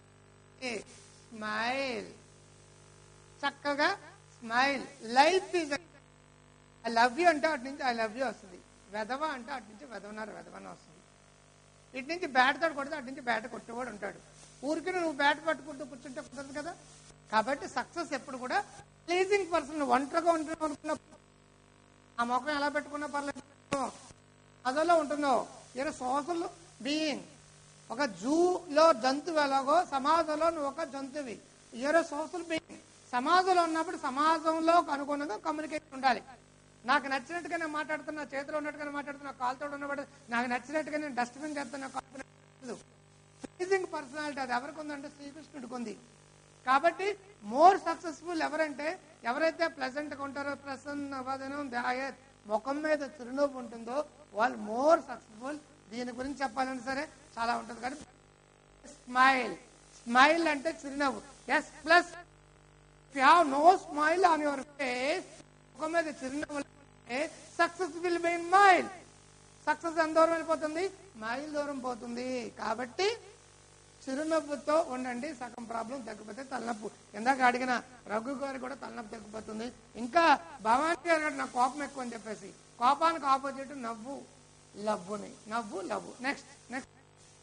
smile చక్కగా smile life is I love you అంటే అటు నుంచి ఐ లవ్ యూ వస్తుంది వెధవ అంటే అటు నుంచి వెధవన్నారు వెధవన వస్తుంది ఇటు నుంచి బ్యాట్ తోడు కొడితే అటు నుంచి బ్యాట్ కొట్టేవాడు ఉంటాడు ఊరికి నువ్వు బ్యాట్ పట్టుకుంటూ కూర్చుంటే కుదరదు కదా కాబట్టి సక్సెస్ ఎప్పుడు కూడా ప్లీజింగ్ పర్సన్ ఒంటరిగా ఉంటున్నావు అనుకున్నప్పుడు ఆ ముఖం ఎలా పెట్టుకున్నా పర్లేదు అదలో ఉంటుందో ఈయన సోషల్ బీయింగ్ ఒక జూలో జంతువు ఎలాగో సమాజంలో నువ్వు ఒక జంతువి ఈయన సోషల్ బీయింగ్ సమాజంలో ఉన్నప్పుడు సమాజంలో అనుగుణంగా కమ్యూనికేషన్ ఉండాలి నాకు నచ్చినట్టుగా నేను మాట్లాడుతున్నా చేతిలో ఉన్నట్టుగా మాట్లాడుతున్నా కాలుతో ఉన్నప్పుడు నాకు నచ్చినట్టుగా నేను డస్ట్బిన్ చేస్తున్నా ప్లీజింగ్ పర్సనాలిటీ అది ఎవరికి ఉందంటే శ్రీకృష్ణుడికి ఉంది కాబట్టి మోర్ సక్సెస్ఫుల్ ఎవరంటే ఎవరైతే ప్లెజెంట్ గా ఉంటారో ప్రసన్న వదనం దాయత్ ముఖం మీద చిరునవ్వు ఉంటుందో వాళ్ళు మోర్ సక్సెస్ఫుల్ దీని గురించి చెప్పాలంటే సరే చాలా ఉంటుంది కానీ స్మైల్ స్మైల్ అంటే చిరునవ్వు S plus have no smile on your face ముఖం మీద చిరునవ్వు success will be mile success ఎంత దూరం వెళ్ళిపోతుంది మైల్ దూరం పోతుంది కాబట్టి చిరునవ్వుతో ఉండండి సగం ప్రాబ్లం తగ్గిపోతే తలనొప్పు ఇందాక అడిగిన రఘు గారు కూడా తలనొప్పి తగ్గిపోతుంది ఇంకా భవానీ గారు కూడా నాకు కోపం ఎక్కువ అని చెప్పేసి కోపానికి ఆపోజిట్ నవ్వు లవ్వుని నవ్వు లవ్వు నెక్స్ట్ నెక్స్ట్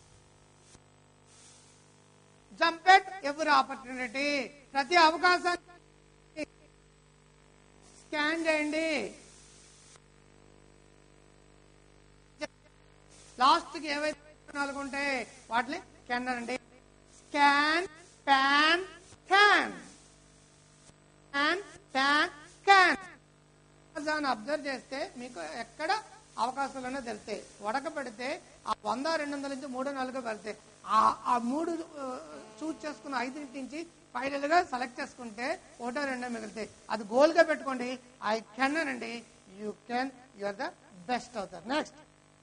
జంపెట్ ఎవరి ఆపర్చునిటీ ప్రతి అవకాశాన్ని స్కాన్ చేయండి లాస్ట్ కి ఏవైతే నాలుగు ఉంటాయి వాటిని కెన్ అండి scan pan can can pan can దాన్ని అబ్జర్వ్ చేస్తే మీకు ఎక్కడ అవకాశాలనే తెలుస్తాయి వడక పెడితే ఆ వంద రెండు వందల నుంచి మూడు నాలుగు వెళ్తాయి ఆ ఆ మూడు చూస్ చేసుకున్న ఐదింటి నుంచి ఫైనల్ గా సెలెక్ట్ చేసుకుంటే ఒకటో రెండో మిగులుతాయి అది గోల్ గా పెట్టుకోండి ఐ కెన్ అనండి you can you are the best అవుతారు next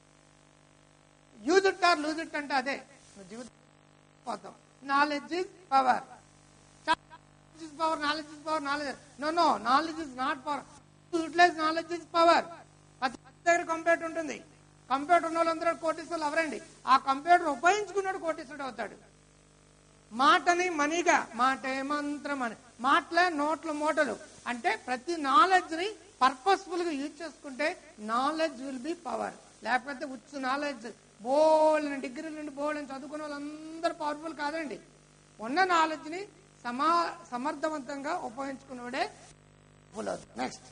use it or lose it అంటే అదే నువ్వు జీవితం పోతాం knowledge is power knowledge is power, knowledge is power, knowledge. No, no, knowledge is not power. To utilize knowledge is power. ప్రతి దగ్గర computer ఉంటుంది computer ఉన్న వాళ్ళందరూ కోటీసులు అవరండి ఆ కంప్యూటర్ ఉపయోగించుకున్నాడు కోటీసుడు అవుతాడు మాటని మనీగా మాటే మంత్రం అని మాటలే నోట్ల మూటలు అంటే ప్రతి నాలెడ్జ్ ని పర్పస్ఫుల్ గా యూజ్ చేసుకుంటే నాలెడ్జ్ విల్ బి పవర్ లేకపోతే ఉచ్చు నాలెడ్జ్ బోల్డ్ డిగ్రీల నుండి బోల్డ్ చదువుకున్న వాళ్ళందరూ పవర్ఫుల్ కాదండి ఉన్న నాలెడ్జ్ ని సమా సమర్థవంతంగా ఉపయోగించుకున్నవాడే ఫుల్ అవుతుంది next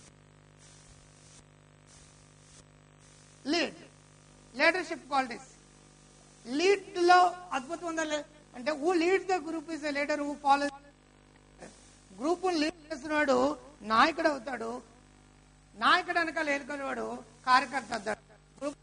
lead leadership qualities lead లో అద్భుతం ఉందా లే- అంటే who lead the group is a leader who follow group lead చేసినవాడు నాయకుడు అవుతాడు నాయకుడు వెనకాల ఏలుకునేవాడు కార్యకర్త అవుతాడు గ్రూప్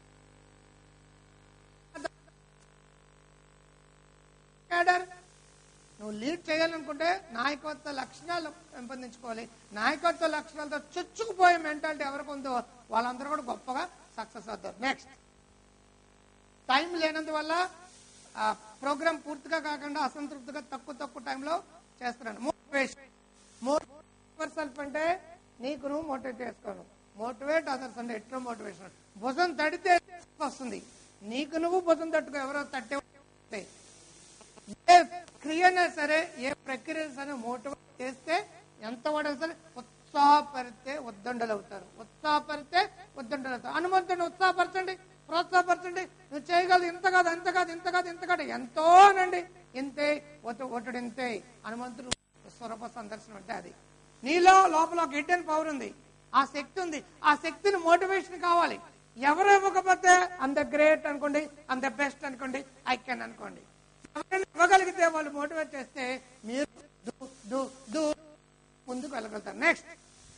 లీడర్ నువ్వు లీడ్ చేయాలనుకుంటే నాయకత్వ లక్షణాలు పెంపొందించుకోవాలి నాయకత్వ లక్షణాలతో చుచ్చుకుపోయే మెంటాలిటీ ఎవరికి ఉందో వాళ్ళందరూ కూడా గొప్పగా సక్సెస్ అవుతారు నెక్స్ట్ టైం లేనందువల్ల ప్రోగ్రామ్ పూర్తిగా కాకుండా అసంతృప్తిగా తక్కువ తక్కువ టైంలో చేస్తున్నాను మోటివేషన్ మోటివేట్ సెల్ఫ్ అంటే నీకు నువ్వు మోటివేట్ చేసుకోను మోటివేట్ అదర్స్ అంటే ఎట్లా మోటివేషన్ భుజం తడితే వస్తుంది నీకు నువ్వు భుజం తట్టుకో ఎవరో తట్టే ఉంటే. ఏ క్రియనే సరే ఏ ప్రక్రియ సరే మోటివేట్ చేస్తే ఎంత వాడైనా సరే ఉత్సాహపరితే ఉద్దండలు అవుతారు ఉత్సాహపరితే ఉద్దండలు అవుతారు హనుమంతుడిని ఉత్సాహపరచండి ప్రోత్సాహపరచండి నువ్వు చేయగలదు ఇంత కాదు ఇంత కాదు ఇంత కాదు ఇంత కాదు ఎంతో అనండి ఇంతే ఒట్టు ఒట్టుడు ఇంతే హనుమంతుడు స్వరూప సందర్శనం అంటే అది నీలో లోపల ఒక హిడెన్ పవర్ ఉంది ఆ శక్తి ఉంది ఆ శక్తిని మోటివేషన్ కావాలి ఎవరు ఇవ్వకపోతే అంత గ్రేట్ అనుకోండి అంత బెస్ట్ అనుకోండి ఐ కెన్ అనుకోండి ఎవరైనా ఇవ్వగలిగితే వాళ్ళు మోటివేట్ చేస్తే మీరు దు దు దు ముందుకు వెళ్ళగలుగుతారు next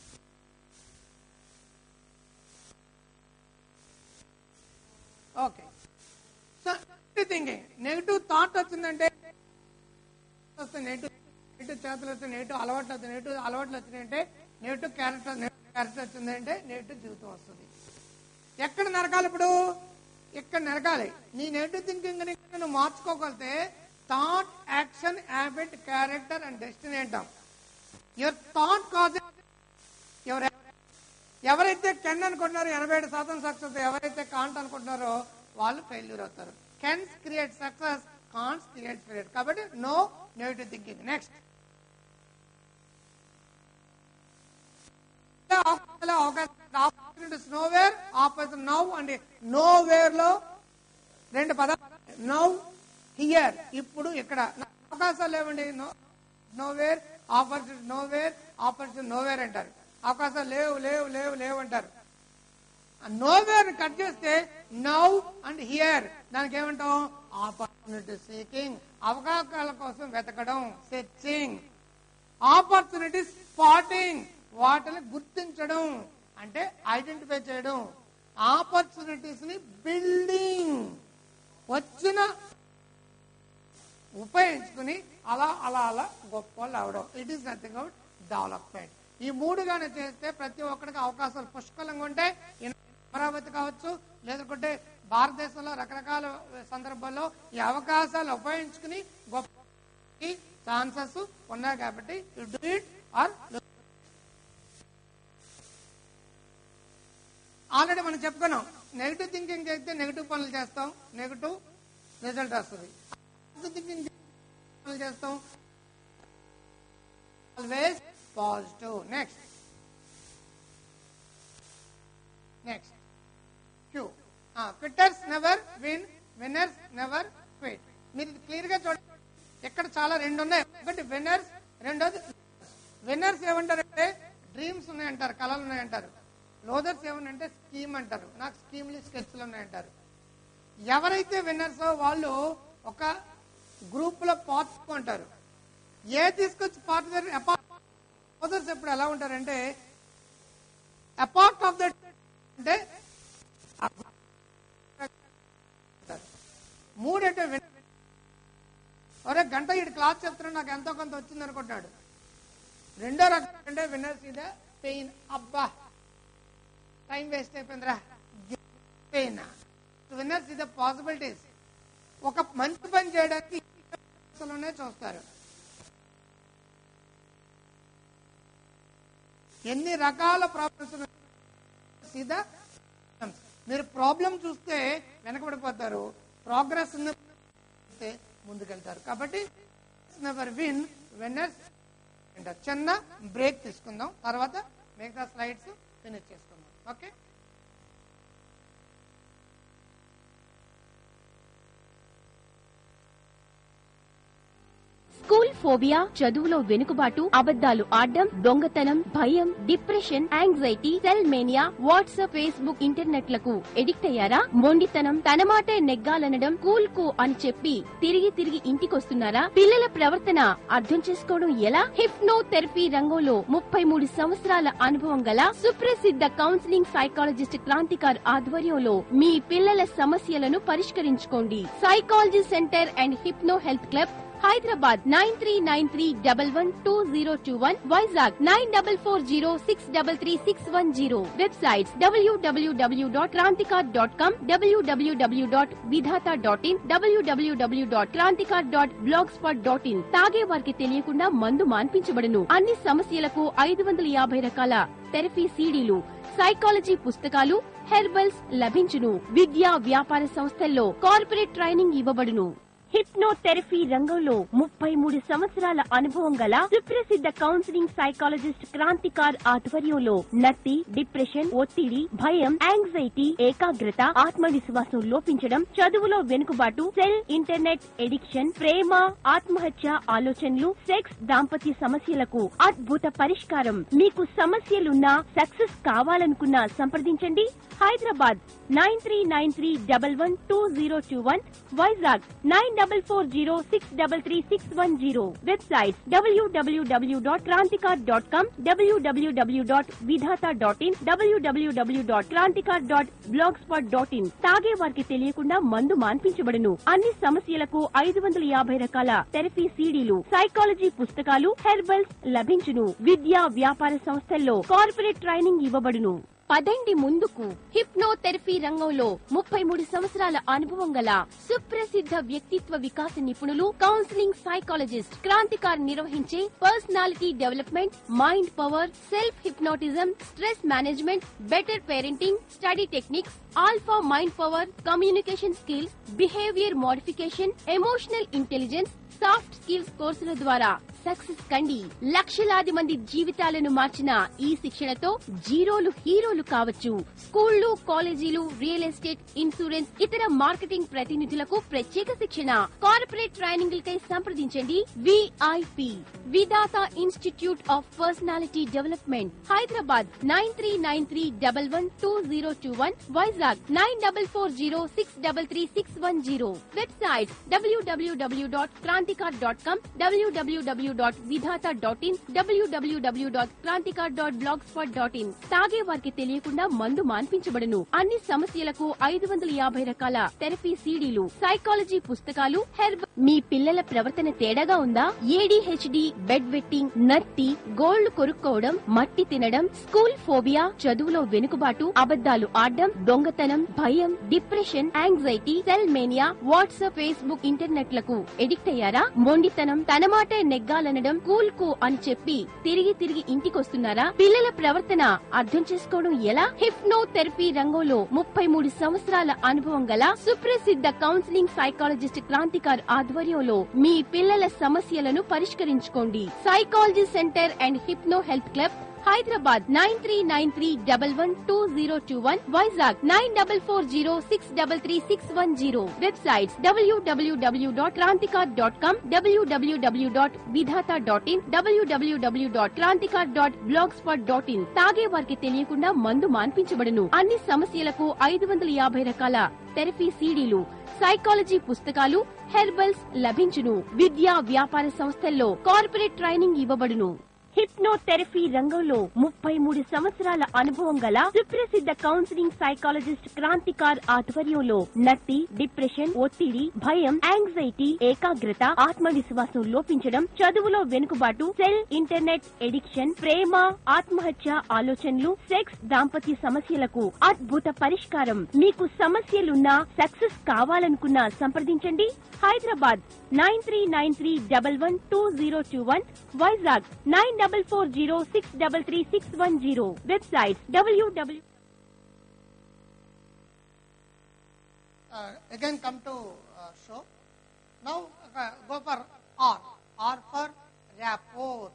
okay so thinking negative thought వచ్చిందంటే వస్తే నెగిటివ్ నెగిటివ్ చేతులు వస్తే నెగిటివ్ అలవాట్లు వస్తాయి నెగిటివ్ అలవాట్లు వచ్చినాయంటే నెగిటివ్ క్యారెక్టర్ క్యారెక్టర్ వచ్చిందంటే నెగిటివ్ జీవితం వస్తుంది ఎక్కడ నరకాలి ఇప్పుడు ఇక్కడ నరకాలి నీ నెగిటివ్ థింకింగ్ ని నువ్వు మార్చుకోగలితే thought action habit character and destiny అంటాం యువర్ థాట్ కాజ్ ఎవరు ఎవరైతే కెన్ అనుకుంటున్నారో ఎనభై ఏడు శాతం సక్సెస్ ఎవరైతే కాంట్ అనుకుంటున్నారో వాళ్ళు ఫెయిల్యూర్ అవుతారు cans create success can'ts create failure కాబట్టి no negative thinking next opportunities nowhere opportunity now and nowhere లో రెండు పదాలు నౌ హియర్ ఇప్పుడు ఇక్కడ అవకాశాలు లేవండి nowhere opportunity nowhere opportunity nowhere అంటారు అవకాశాలు లేవు లేవు లేవు లేవు అంటారు నోవేర్ కట్ చేస్తే నౌ అండ్ హియర్ దానికి ఏమంటాం ఆపర్చునిటీ సీకింగ్ అవకాశాల కోసం వెతకడం సెర్చింగ్ ఆపర్చునిటీ స్పాటింగ్ వాటిని గుర్తించడం అంటే ఐడెంటిఫై చేయడం ఆపర్చునిటీస్ ని బిల్డింగ్ వచ్చిన ఉపయోగించుకుని అలా అలా అలా గొప్ప వాళ్ళు అవడం it is nothing out development ఈ మూడుగానే చేస్తే ప్రతి ఒక్కరికి అవకాశాలు పుష్కలంగా ఉంటాయి ఇన్- అమరావతి కావచ్చు లేదంటే భారతదేశంలో రకరకాల సందర్భాల్లో ఈ అవకాశాలు ఉపయోగించుకుని గొప్ప ఛాన్సెస్ ఉన్నాయి కాబట్టి you do it or already మనం చెప్పుకున్నాం నెగిటివ్ థింకింగ్ చేస్తే నెగిటివ్ పనులు చేస్తాం నెగిటివ్ రిజల్ట్ వస్తుంది పాజిటివ్ థింకింగ్ పనులు చేస్తాం ఆల్వేస్ పాజిటివ్ నెక్స్ట్ నెక్స్ట్ క్యూ quitters never win winners never quit మీరు క్లియర్ గా చూడండి ఇక్కడ చాలా రెండు ఉన్నాయి ఒకటి విన్నర్స్ రెండోది విన్నర్స్ ఏమంటారంటే డ్రీమ్స్ ఉన్నాయంటారు కళలు ఉన్నాయంటారు లోదర్స్ ఏమనంటే స్కీమ్ అంటారు నాకు స్కీమ్లు స్కెచ్లు ఉన్నాయంటారు ఎవరైతే విన్నర్స్ వాళ్ళు ఒక గ్రూప్ లో పాల్చుకుంటారు ఏ తీసుకొచ్చి పార్ట్ అపోజర్స్ ఎప్పుడు ఎలా ఉంటారంటే అపార్ట్ ఆఫ్ దట్ అంటే మూడంటే విన్- ఒరే గంట ఇటు క్లాస్ చెప్తున్నా నాకు ఎంతో కొంత వచ్చింది అనుకుంటున్నాడు రెండో రకం అంటే విన్నర్స్ ఇదే పెయిన్ అబ్బా టైం వేస్ట్ అయిపోయిందిరా పెయిన్ విన్నర్స్ ఇదే పాసిబిలిటీస్ ఒక మంచి పని చేయడానికి లోనే చూస్తారు ఎన్ని రకాల ప్రాబ్లమ్స్ సీదా మీరు ప్రాబ్లం చూస్తే వెనకబడిపోతారు ప్రోగ్రెస్ చూస్తే ముందుకెళ్తారు కాబట్టి నెవర్ విన్ విన్నర్స్ చిన్న బ్రేక్ తీసుకుందాం తర్వాత మిగతా స్లైడ్స్ ఫినిష్ చేసుకుందాం ఓకే స్కూల్ ఫోబియా చదువులో వెనుకబాటు అబద్ధాలు ఆడడం దొంగతనం భయం depression anxiety cell mania WhatsApp Facebook internet లకు ఎడిక్ట్ అయ్యారా మొండితనం తన మాటే నెగ్గాలనడం కూల్ కు అని చెప్పి తిరిగి తిరిగి ఇంటికొస్తున్నారా పిల్లల ప్రవర్తన అర్థం చేసుకోవడం ఎలా హిప్నో థెరపీ రంగంలో ముప్పై మూడు సంవత్సరాల అనుభవం గల సుప్రసిద్ధ కౌన్సిలింగ్ సైకాలజిస్ట్ క్రాంతికార్ ఆధ్వర్యంలో మీ పిల్లల సమస్యలను పరిష్కరించుకోండి psychology centre and hypno health club Hyderabad nine three nine three double one two zero two one Vizag nine double four zero six double three six one zero websites WWW dot Kranthikar dot com WWW dot Vidhata dot in WWW dot Kranthikar dot blog spot dot in తాగే వారికి తెలియకుండా మందు మాన్పించబడును అన్ని సమస్యలకు ఐదు వందల యాభై రకాల థెరపీ సీడీలు సైకాలజీ పుస్తకాలు హెర్బల్స్ లభించును విద్యా వ్యాపార సంస్థల్లో కార్పొరేట్ ట్రైనింగ్ ఇవ్వబడును హిప్నోథెరపీ రంగంలో ముప్పై మూడు సంవత్సరాల అనుభవం గల సుప్రసిద్ధ కౌన్సిలింగ్ సైకాలజిస్ట్ క్రాంతికార్ ఆధ్వర్యంలో నత్తి డిప్రెషన్ ఒత్తిడి భయం యాంగ్జైటీ ఏకాగ్రత ఆత్మవిశ్వాసం లోపించడం చదువులో వెనుకబాటు సెల్ ఇంటర్నెట్ ఎడిక్షన్ ప్రేమ ఆత్మహత్య ఆలోచనలు సెక్స్ దాంపత్య సమస్యలకు అద్భుత పరిష్కారం మీకు సమస్యలున్నా సక్సెస్ కావాలనుకున్నా సంప్రదించండి Hyderabad nine three nine three double one two zero two one Vizag nine double four zero six double three six one zero website WWW dot Kranthikar dot com WWW dot Vidhata dot in WWW dot Kranthikar dot blog spot dot in తాగే వారికి తెలియకుండా మందు మాన్పించబడును అన్ని సమస్యలకు ఐదు వందల యాభై రకాల థెరపీ సీడీలు సైకాలజీ పుస్తకాలు హెర్బల్స్ లభించును విద్యా వ్యాపార సంస్థల్లో కార్పొరేట్ ట్రైనింగ్ ఇవ్వబడును పదండి ముందుకు హిప్నోథెరపీ రంగంలో ముప్పై మూడు సంవత్సరాల అనుభవం గల సుప్రసిద్ధ వ్యక్తిత్వ వికాస నిపుణులు కౌన్సిలింగ్ సైకాలజిస్ట్ క్రాంతికార్ నిర్వహించే personality development mind power self hypnotism stress management better parenting study techniques alpha mind power communication skills behaviour modification emotional intelligence soft skills కోర్సుల ద్వారా సక్సెస్ కండి లక్షలాది మంది జీవితాలను మార్చిన ఈ శిక్షణతో జీరోలు హీరోలు కావచ్చు స్కూళ్లు కాలేజీలు రియల్ ఎస్టేట్ ఇన్సూరెన్స్ ఇతర మార్కెటింగ్ ప్రతినిధులకు ప్రత్యేక శిక్షణ కార్పొరేట్ ట్రైనింగ్లకై సంప్రదించండి VIP Vidhata institute of personality development Hyderabad nine three nine three double one two zero two one Vizag nine double four zero six double three six one zero website WWW dot Kranthikar dot com WWW dot Vidhata dot in WWW dot Kranthikar dot blog spot dot in తాగే వారికి తెలియకుండా మందు మాన్పించబడును అన్ని సమస్యలకు ఐదు వందల యాభై రకాల థెరపీ సీడీలు సైకాలజీ పుస్తకాలు హెర్బ్ మీ పిల్లల ప్రవర్తన తేడాగా ఉందా ఏడీహెచ్డి బెడ్ వెట్టింగ్ నత్తి గోల్డ్ కొరుక్కోవడం మట్టి తినడం స్కూల్ ఫోబియా చదువులో వెనుకబాటు అబద్ధాలు ఆడడం దొంగతనం భయం depression anxiety cell mania WhatsApp Facebook internet లకు ఎడిక్ట్ అయ్యారా మొండితనం తన మాటే నెగ్గాలనడం కూల్ కు అని చెప్పి తిరిగి తిరిగి ఇంటికొస్తున్నారా పిల్లల ప్రవర్తన అర్థం చేసుకోవడం ఎలా హిప్నో థెరపీ రంగంలో ముప్పై మూడు సంవత్సరాల అనుభవం గల సుప్రసిద్ధ కౌన్సిలింగ్ సైకాలజిస్ట్ క్రాంతికార్ ఆధ్వర్యంలో మీ పిల్లల సమస్యలను పరిష్కరించుకోండి psychology centre and hypno health club Hyderabad nine three nine three double one two zero two one Vizag nine double four zero six double three six one zero websites WWW dot Kranthikar dot com WWW dot Vidhata dot in WWW dot Kranthikar dot blog spot dot in తాగే వారికి తెలియకుండా మందు మాన్పించబడును అన్ని సమస్యలకు ఐదు వందల యాభై రకాల థెరపీ సీడీలు సైకాలజీ పుస్తకాలు హెర్బల్స్ లభించును విద్యా వ్యాపార సంస్థల్లో కార్పొరేట్ ట్రైనింగ్ ఇవ్వబడును హిప్నోథెరపీ రంగంలో ముప్పై మూడు సంవత్సరాల అనుభవం గల సుప్రసిద్ధ కౌన్సిలింగ్ సైకాలజిస్ట్ క్రాంతికార్ ఆధ్వర్యంలో నత్తి డిప్రెషన్ ఒత్తిడి భయం యాంగ్జైటీ ఏకాగ్రత ఆత్మవిశ్వాసం లోపించడం చదువులో వెనుకబాటు సెల్ ఇంటర్నెట్ ఎడిక్షన్ ప్రేమ ఆత్మహత్య ఆలోచనలు సెక్స్ దాంపత్య సమస్యలకు అద్భుత పరిష్కారం మీకు సమస్యలున్నా సక్సెస్ కావాలనుకున్నా సంప్రదించండి Hyderabad nine three nine three double one two zero two one Vizag nine double four zero six double three six one zero website డబ్ల్యూడబ్ల్యూ uh, again come to uh, show. Now uh, go for R. R for rapport.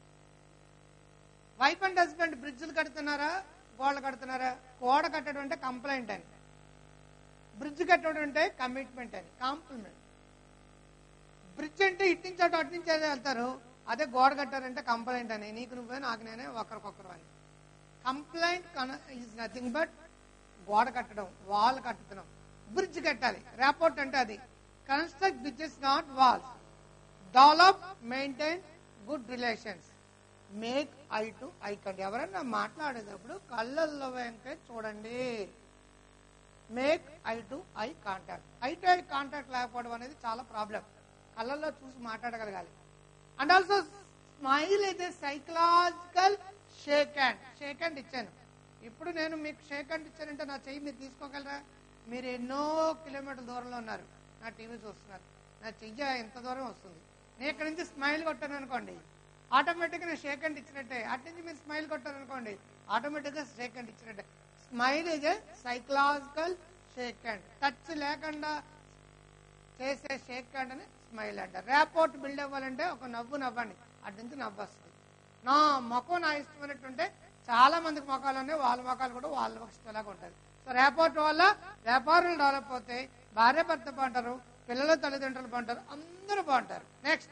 Wife and husband బ్రిడ్జ్లు కడుతున్నారా గోడలు కడుతున్నారా గోడ కట్టడం అంటే complaint అని bridge కట్టడం అంటే కమిట్మెంట్ అని కాంప్లిమెంట్ బ్రిడ్జ్ అంటే ఇటు నుంచి అటు అటు నుంచి అదే వెళ్తారు అదే గోడ కట్టారంటే కంప్లైంట్ అని నీకు నువ్వే నాకు నేనే ఒకరికొకరు అని కంప్లైంట్ ఈజ్ నథింగ్ బట్ గోడ కట్టడం వాల్ కట్టుతున్నాం బ్రిడ్జ్ కట్టాలి రేపోర్ట్ అంటే అది construct bridges not walls develop maintain good relations make eye to eye కండి ఎవరైనా మాట్లాడేటప్పుడు కళ్ళల్లో వెంకే చూడండి make eye to eye contact eye to eye contact లేకపోవడం అనేది చాలా ప్రాబ్లం కళ్ళల్లో చూసి మాట్లాడగలగాలి and also smile is a psychological shake hand shake hand ఇచ్చాను ఇప్పుడు నేను మీకు షేక్ హ్యాండ్ ఇచ్చానంటే నా చెయ్యి మీరు తీసుకోగలరా మీరు ఎన్నో కిలోమీటర్ల దూరంలో ఉన్నారు నా టీవీ చూస్తున్నారు నా చెయ్యి ఎంత దూరం వస్తుంది నేను ఇక్కడ నుంచి స్మైల్ కొట్టాను అనుకోండి ఆటోమేటిక్గా నేను షేక్ హ్యాండ్ ఇచ్చినట్టే అటు నుంచి మీరు స్మైల్ కొట్టారు అనుకోండి ఆటోమేటిక్గా షేక్ హ్యాండ్ ఇచ్చినట్టే smile is a psychological shake hand touch లేకుండా చేసే షేక్ హ్యాండ్ అని స్మైల్ అంటారు రేపోర్ట్ బిల్డ్ అవ్వాలంటే ఒక నవ్వు నవ్వండి అటు నుంచి నవ్వు వస్తుంది నా ముఖం నా ఇష్టమైనట్టుంటే చాలా మందికి ముఖాలు ఉన్నాయి వాళ్ళ ముఖాలు కూడా వాళ్ళ ఇష్టంలాగా ఉంటుంది సో రేపోర్ట్ వల్ల వ్యాపారులు డెవలప్ అవుతాయి భార్య భర్త బాగుంటారు పిల్లలు తల్లిదండ్రులు బాగుంటారు అందరూ బాగుంటారు నెక్స్ట్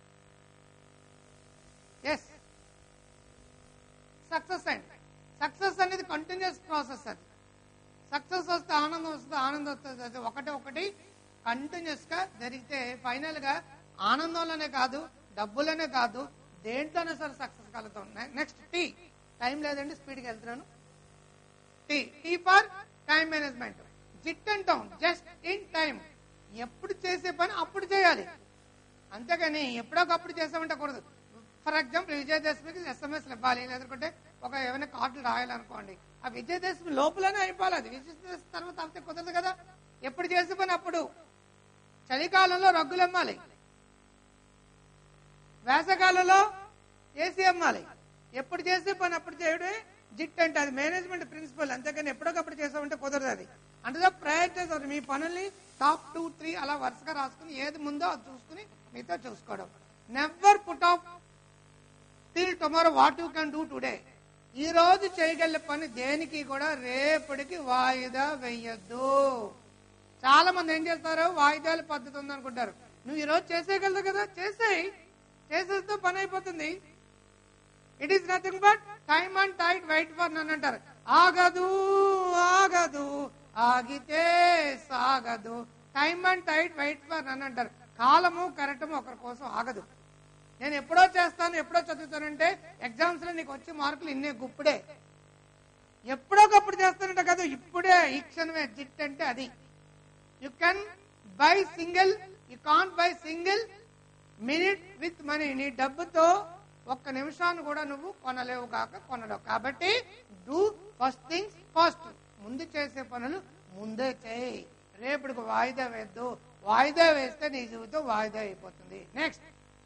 ఎస్ సక్సెస్ అండి సక్సెస్ అనేది కంటిన్యూస్ ప్రాసెస్ అది సక్సెస్ వస్తే ఆనందం వస్తుంది ఆనందం వస్తుంది అది ఒకటి ఒకటి కంటిన్యూస్ గా జరిగితే ఫైనల్ గా ఆనందంలోనే కాదు డబ్బులోనే కాదు దేంట్లోనే సరే సక్సెస్ కలుగుతాం నెక్స్ట్ టీ టైం లేదండి స్పీడ్కి వెళ్తున్నాను T T for time management JIT అంటాం జస్ట్ ఇన్ టైం ఎప్పుడు చేసే పని అప్పుడు చేయాలి అంతేగాని ఎప్పుడోకప్పుడు చేసామంటే కూడదు ఫర్ ఎగ్జాంపుల్ విజయదశమికి ఎస్ఎంఎస్ ఇవ్వాలి లేదంటే ఒక ఏమైనా కార్డులు రాయాలనుకోండి ఆ విజయదశమి లోపలనే అయిపోవాలి అది విజయదశమి తర్వాత అంతే కుదరదు కదా ఎప్పుడు చేసే పని అప్పుడు చలికాలంలో రగ్గులు అమ్మాలి వేసవకాలంలో ఏసీ అమ్మాలి ఎప్పుడు చేసే పని అప్పుడు చేయడే జిట్ అంటే అది మేనేజ్మెంట్ ప్రిన్సిపల్ అంతేకాని ఎప్పటికప్పుడు చేసామంటే కుదరదు అది అంటే ప్రయారిటైజ్ అవుతుంది మీ పనుల్ని టాప్ టూ త్రీ అలా వరుసగా రాసుకుని ఏది ముందో అది చూసుకుని మీతో చూసుకోవడం never put off till tomorrow what you can do today ఈ రోజు చేయగలిగే పని దేనికి కూడా రేపటికి వాయిదా వెయ్యొద్దు చాలా మంది ఏం చేస్తారు వాయిదాల పద్ధతి ఉంది అనుకుంటారు నువ్వు ఈ రోజు చేసేయగలదు కదా చేసేయి చేసేస్తే పని అయిపోతుంది it is nothing but time and tide wait for none అంటారు ఆగదు ఆగదు ఆగితే సాగదు time and tide wait for none అంటారు కాలము కరెక్టము ఒకరి కోసం ఆగదు నేను ఎప్పుడో చేస్తాను ఎప్పుడో చదువుతానంటే ఎగ్జామ్స్ లో నీకు వచ్చే మార్కులు ఇన్నే గుప్పుడే ఎప్పుడోకప్పుడు చేస్తానంటే కదా ఇప్పుడే ఈ క్షణమే జిట్ అంటే అది you can buy single you can't buy single minute with money నీ డబ్బుతో ఒక్క నిమిషాన్ని కూడా నువ్వు కొనలేవు కాక కొనలేవు కాబట్టి డూ ఫస్ట్ థింగ్స్ ఫస్ట్ ముందు చేసే పనులు ముందే చేయి రేపటికి వాయిదా వేద్దు వాయిదా వేస్తే నీ జీవితం వాయిదా అయిపోతుంది నెక్స్ట్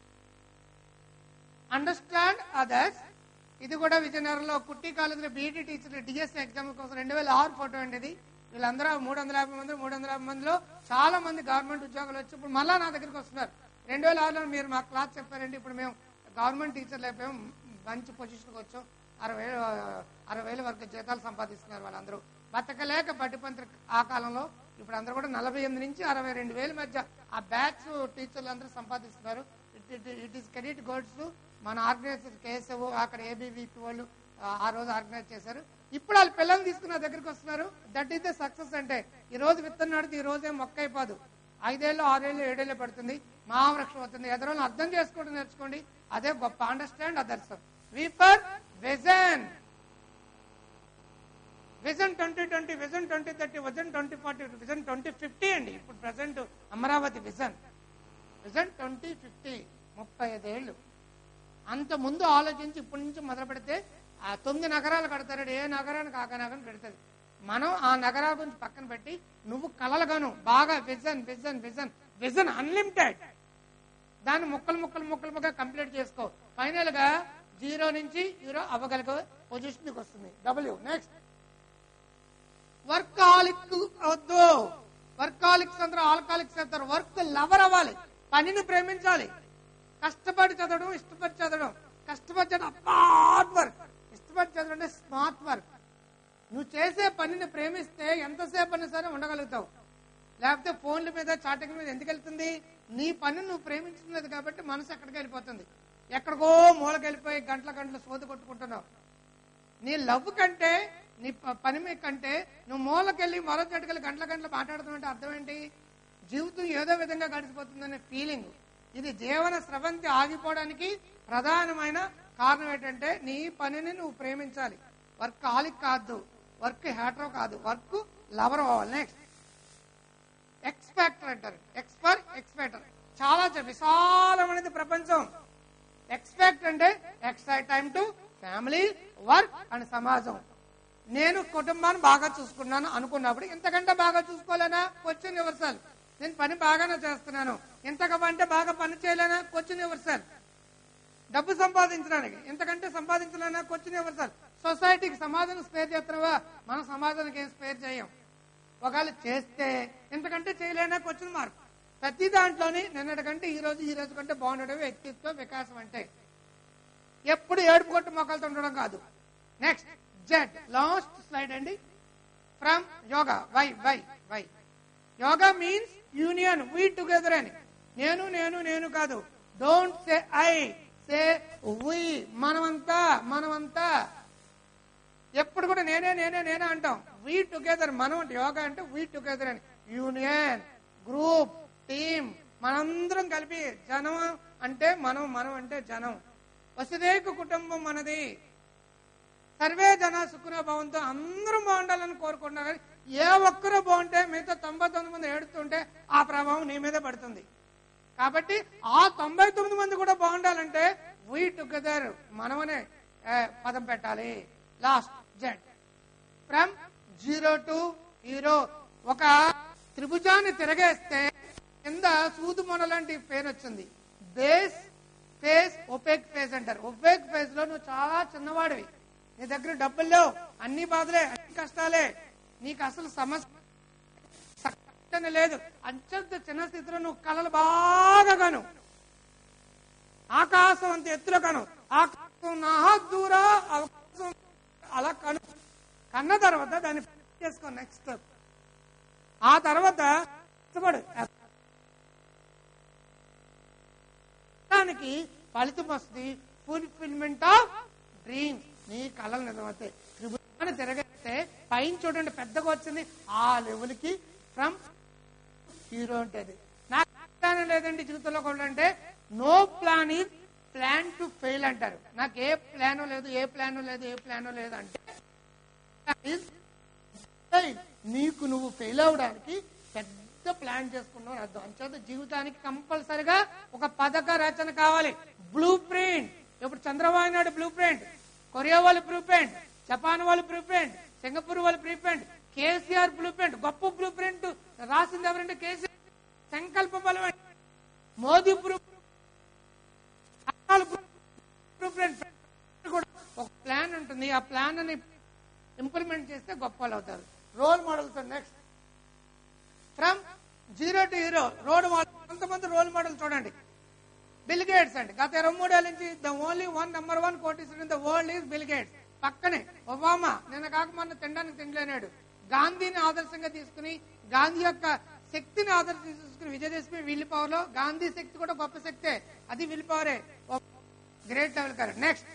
అండర్స్టాండ్ అదర్స్ ఇది కూడా విజయనగరంలో కుట్టి కాలేజీలో బీఈడి టీచర్ డిఎస్సీ ఎగ్జామ్ కోసం రెండు వేల ఆరు ఫోటో అండి ఇది వీళ్ళందరూ మూడు వందల యాభై మంది మూడు వందల యాభై మందిలో చాలా మంది గవర్నమెంట్ ఉద్యోగాలు వచ్చి ఇప్పుడు మళ్ళా నా దగ్గరికి వస్తున్నారు రెండు వేల ఆరులో మీరు మా క్లాస్ చెప్పారండి ఇప్పుడు మేము గవర్నమెంట్ టీచర్లు అయిపోయాం మంచి పొజిషన్కి వచ్చాం అరవై వేలు అరవై వేల వరకు జీతాలు సంపాదిస్తున్నారు వాళ్ళందరూ బతకలేక బట్టిపంత్ర ఆ కాలంలో ఇప్పుడు అందరూ కూడా నలభై ఎనిమిది నుంచి అరవై రెండు వేల మధ్య ఆ బ్యాచ్ టీచర్లు అందరూ సంపాదిస్తున్నారు ఇట్ ఈస్ క్రెడిట్ గోడ్స్ మన ఆర్గనైజర్ కేశవ్ అక్కడ ఏబీవీపీ వాళ్ళు ఆ, ఆ రోజు ఆర్గనైజ్ చేశారు ఇప్పుడు వాళ్ళ పిల్లల్ని తీసుకున్న దగ్గరికి వస్తున్నారు దట్ ఈస్ ద సక్సెస్ అంటే ఈ రోజు విత్తనం నాటితే ఈ రోజే మొక్క అయిపోదు ఐదేళ్ళు ఆరేళ్ళు ఏడేళ్ళు పడుతుంది మహావృక్షం అవుతుంది ఎదరోళ్ళు అర్థం చేసుకోవడం నేర్చుకోండి అదే గొప్ప understand others V for vision vision twenty twenty vision twenty thirty vision twenty forty vision twenty fifty అండి ఇప్పుడు present Amaravati vision vision twenty fifty ముప్పై ఐదేళ్ళు అంత ముందు ఆలోచించి ఇప్పటి నుంచి మొదలు పెడితే ఆ తొమ్మిది నగరాలు కడతారు ఏ నగరానికి ఆ నగరం పెడతారు మనం ఆ నగరాల గురించి పక్కన పెట్టి నువ్వు కలలుగాను బాగా vision vision vision vision unlimited దాన్ని ముక్కలు ముక్కలు ముక్కలు ముక్కలు కంప్లీట్ చేసుకో ఫైనల్ గా జీరో నుంచి హీరో అవ్వగలిగే పొజిషన్ వస్తుంది డబ్ల్యూ నెక్స్ట్ వర్కాలిక్ వద్దు వర్కాలిక్స్ అందరూ ఆల్కాలిక్స్ అవుతారు వర్క్ లవర్ అవ్వాలి పనిని ప్రేమించాలి కష్టపడి చదవడం ఇష్టపడి చదవడం కష్టపడి చదవడం హార్డ్ వర్క్ ఇష్టపడి చదవడం అంటే స్మార్ట్ వర్క్ నువ్వు చేసే పనిని ప్రేమిస్తే ఎంతసేపు అయినా సరే ఉండగలుగుతావు లేకపోతే ఫోన్ల మీద చాటింగ్ మీద ఎందుకు వెళ్తుంది నీ పని నువ్వు ప్రేమించలేదు కాబట్టి మనసు ఎక్కడికి వెళ్ళిపోతుంది ఎక్కడికో మూలకి వెళ్ళిపోయి గంటల గంటలు సోది కొట్టుకుంటున్నావు నీ లవ్ కంటే నీ ప- పని మీద కంటే నువ్వు మూలకెళ్ళి మరో చెట్టుకెళ్ళి గంటల గంటలు మాట్లాడుతున్నట్టు అర్థం ఏంటి జీవితం ఏదో విధంగా గడిచిపోతుందనే ఫీలింగ్ ఇది జీవన స్రవంతి ఆగిపోవడానికి ప్రధానమైన కారణం ఏంటంటే నీ పనిని నువ్వు ప్రేమించాలి వర్క్ ఆలిక్ కాదు వర్క్ హ్యాటరో కాదు వర్క్ లవర్ అవ్వాలి నెక్స్ట్ ఎక్స్పెక్టర్ అంటారు ఎక్స్పర్ ఎక్స్పెక్టర్ చాలా చ- విశాలమైనది ప్రపంచం ఎక్స్పెక్ట్ అంటే extra time to family work and సమాజం నేను కుటుంబాన్ని బాగా చూసుకున్నాను అనుకున్నప్పుడు ఇంతకంటే బాగా చూసుకోలేనా క్వశ్చన్ యువర్సల్ నేను పని బాగానే చేస్తున్నాను ఇంతకంటే బాగా పని చేయలేనా క్వశ్చన్ యువర్సల్ డబ్బు సంపాదించడానికి ఇంతకంటే సంపాదించలేనా క్వశ్చన్ యువర్సల్ సొసైటీకి సమాజానికి స్పేర్ చేస్తున్నావా మన సమాజానికి ఏం స్పేర్ చేయం ఒకవేళ చేస్తే ఇంతకంటే చేయలేనా క్వశ్చన్ మార్క్ ప్రతి దాంట్లోని నిన్నటికంటే ఈ రోజు ఈ రోజు కంటే బాగుండడం వ్యక్తిత్వ వికాసం అంటే ఎప్పుడు ఏడుపు కొట్టు మొక్కలతో ఉండడం కాదు నెక్స్ట్ జెడ్ లాస్ట్ స్లైడ్ అండి from yoga Y Y Y yoga means union we together అని నేను నేను నేను కాదు don't say I say we మనమంతా మనమంతా ఎప్పుడు కూడా నేనే నేనే నేనే అంటాం వీ టుగెదర్ మనం అంటే యోగా అంటే వీ టుగెదర్ అని యూనియన్ గ్రూప్ టీమ్ మనందరం కలిపి జనం అంటే మనం మనం అంటే జనం వసుదేక కుటుంబం మనది సర్వే జన సుఖన భవంతో అందరూ బాగుండాలని కోరుకుంటున్నారు కానీ ఏ ఒక్కరూ బాగుంటే మిగతా తొంభై తొమ్మిది మంది ఏడుతుంటే ఆ ప్రభావం నీ మీదే పడుతుంది కాబట్టి ఆ తొంభై తొమ్మిది మంది కూడా బాగుండాలంటే వీ టుగెదర్ మనమనే ఏ, పదం పెట్టాలి last Z from zero to hero ఒక త్రిభుజాన్ని తిరగేస్తే కింద సూదు మొన లాంటి పేరు వచ్చింది బేస్ ఫేస్ ఒపేక్ ఫేజ్ అంటారు ఒపేక్ ఫేజ్ లో నువ్వు చాలా చిన్నవాడివి నీ దగ్గర డబ్బులు లేవు అన్ని బాధలే అన్ని కష్టాలే నీకు అసలు సమస్య సక్కన లేదు అత్యంత చిన్న స్థితిలో నువ్వు కళలు బాగా కను ఆకాశం అంత ఎత్తులో కను ఆకాశం నా దూర అవకాశం అలా కను కన్న తర్వాత దాన్ని చేసుకో నెక్స్ట్ ఆ తర్వాత ఇష్టపడు దానికి ఫలితం వస్తుంది ఫుల్ఫిల్మెంట్ ఆఫ్ డ్రీమ్స్ నీ కళలు నిజమవుతాయి త్రిభుజాన్ని తిరగేస్తే పైన చూడండి పెద్దగా వచ్చింది ఆ లెవెల్ కి ఫ్రమ్ హీరో ఉంటుంది నాకు ప్లాన్ లేదండి జీవితంలో కూడా అంటే no plan is plan to fail అంటారు నాకు ఏ ప్లాన్ లేదు ఏ ప్లాన్ లేదు ఏ ప్లాన్ లేదు అంటే is fail. నీకు నువ్వు ఫెయిల్ అవడానికి పెద్ద ప్లాన్ చేసుకున్నావు అర్థం అంచేత జీవితానికి కంపల్సరిగా ఒక పథక రచన కావాలి బ్లూ ప్రింట్ ఇప్పుడు Chandrababu Naidu blueprint Korea వాళ్ళు బ్లూ ప్రింట్ జపాన్ వాళ్ళు బ్లూ ప్రింట్ సింగపూర్ వాళ్ళు blueprint KCR blueprint గొప్ప బ్లూ ప్రింట్ రాసింది ఎవరంటే కేసీఆర్ సంకల్ప బలం అండి. మోదీ బ్లూ బ్లూ ప్రింట్ కూడా ఒక ప్లాన్ ఉంటుంది ఆ ప్లాన్ అని ఇంప్లిమెంట్ చేస్తే గొప్ప వాళ్ళు అవుతారు role models next from zero to hero role model కొంతమంది రోల్ మోడల్ చూడండి బిల్ గేట్స్ అండి గత ఇరవై మూడేళ్ళ నుంచి the only one number one కోటీస్ in the world is Bill Gates పక్కనే ఒబామా నిన్న కాక మొన్న తినడానికి తినలేనాడు గాంధీని ఆదర్శంగా తీసుకుని గాంధీ యొక్క శక్తిని ఆదర్శంగా తీసుకుని విజయదశమి విల్ పవర్ లో గాంధీ శక్తి కూడా గొప్ప శక్తే అది విల్ పవరే great level correct next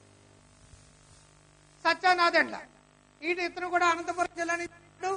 Satya Nadella ఈట ఇతను కూడా అనంతపురం జిల్లా నుంచి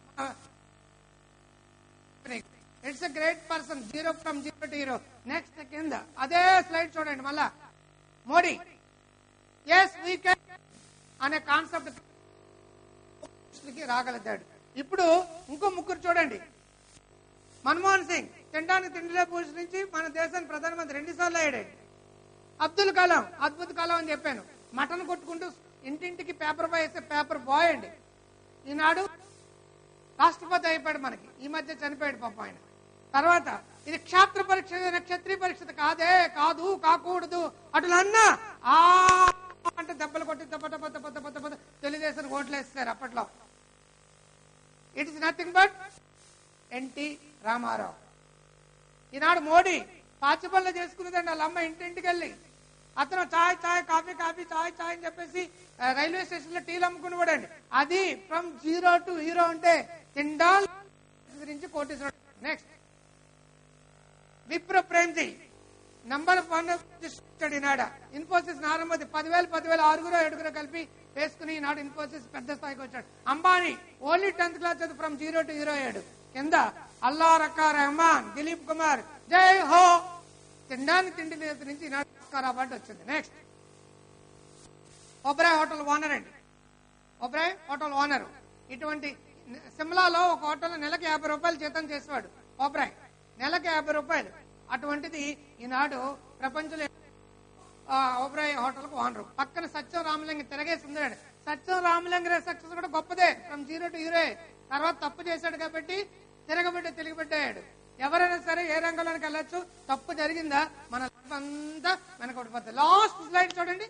it's a great person zero from zero to hero next కింద అదే స్లైడ్ చూడండి మళ్ళా మోడీ ఎస్ వీ కెన్ అనే కాన్సెప్ట్ కి రాగలుగుతాడు ఇప్పుడు ఇంకో ముగ్గురు చూడండి మన్మోహన్ సింగ్ తినడానికి తిండిలే పూజ నుంచి మన దేశానికి ప్రధానమంత్రి రెండు సార్లు అయ్యాడు అబ్దుల్ కలాం అద్భుత కలాం అని చెప్పాను మటన్ కొట్టుకుంటూ ఇంటింటికి పేపర్ బాయ్ వేసే పేపర్ బాయ్ అండి ఈనాడు రాష్ట్రపతి అయిపోయాడు మనకి ఈ మధ్య చనిపోయాడు పాప ఆయన తర్వాత ఇది క్షాత్ర పరీక్ష నక్షత్రీయ పరీక్ష కాదే కాదు కాకూడదు అటులన్నా ఆ అంటే దెబ్బలు కొట్టి దెబ్బ దెబ్బ దెబ్బ దెబ్బ దెబ్బ తెలుగుదేశం ఓట్లు వేస్తారు అప్పట్లో it is nothing but NT Rama Rao ఈనాడు మోడీ పాచిపల్ల చేసుకునేదండి వాళ్ళ అమ్మ ఇంటింటికి వెళ్ళి అతను చాయ్ చాయ్ కాఫీ కాఫీ చాయ్ చాయ్ అని చెప్పేసి ఆ, రైల్వే స్టేషన్ లో టీలు అమ్ముకునేవాడండి అది ఫ్రమ్ జీరో టు హీరో అంటే తిండాల్ గురించి కోటేశ్వరుడు next Wipro Premji number one ఇచ్చాడు ఈనాడ ఇన్ఫోసిస్ నారమ్మది పదివేల పదివేల ఆరుగురు ఏడుగురు కలిపి వేసుకుని ఈనాడు ఇన్ఫోసిస్ పెద్ద స్థాయికి వచ్చాడు అంబానీ ఓన్లీ టెన్త్ క్లాస్ చదువు ఫ్రమ్ జీరో టు హీరో ఏడు కింద అల్లా రక్కా రెహమాన్ దిలీప్ కుమార్ జై హో తినడానికి తిండి లేదు నుంచి ఈనాడు ఆస్కార్ అవార్డు వచ్చింది నెక్స్ట్ ఒబ్రాయ్ హోటల్ ఓనర్ అండి ఒబ్రాయ్ హోటల్ ఓనర్ ఇటువంటి సిమ్లాలో ఒక హోటల్ నెలకి యాభై రూపాయలు జీతం చేసేవాడు ఒబ్రాయ్ నెలకి యాభై రూపాయలు అటువంటిది ఈనాడు ప్రపంచంలో ఆ, ఓబ్రాయ్ హోటల్ కు ఓనర్ పక్కన సత్యం రామలింగ తిరగేసి ఉన్నాడు సత్యం రామలింగ సక్సెస్ కూడా గొప్పదే ఫ్రమ్ జీరో టు హీరో తర్వాత తప్పు చేశాడు కాబట్టి తిరగబెట్టి తిరిగిపెట్టాడు ఎవరైనా సరే ఏ రంగంలోకి వెళ్ళొచ్చు తప్పు జరిగిందా మన life అంతా వెనకబడిపోతుంది లాస్ట్ స్లైడ్ చూడండి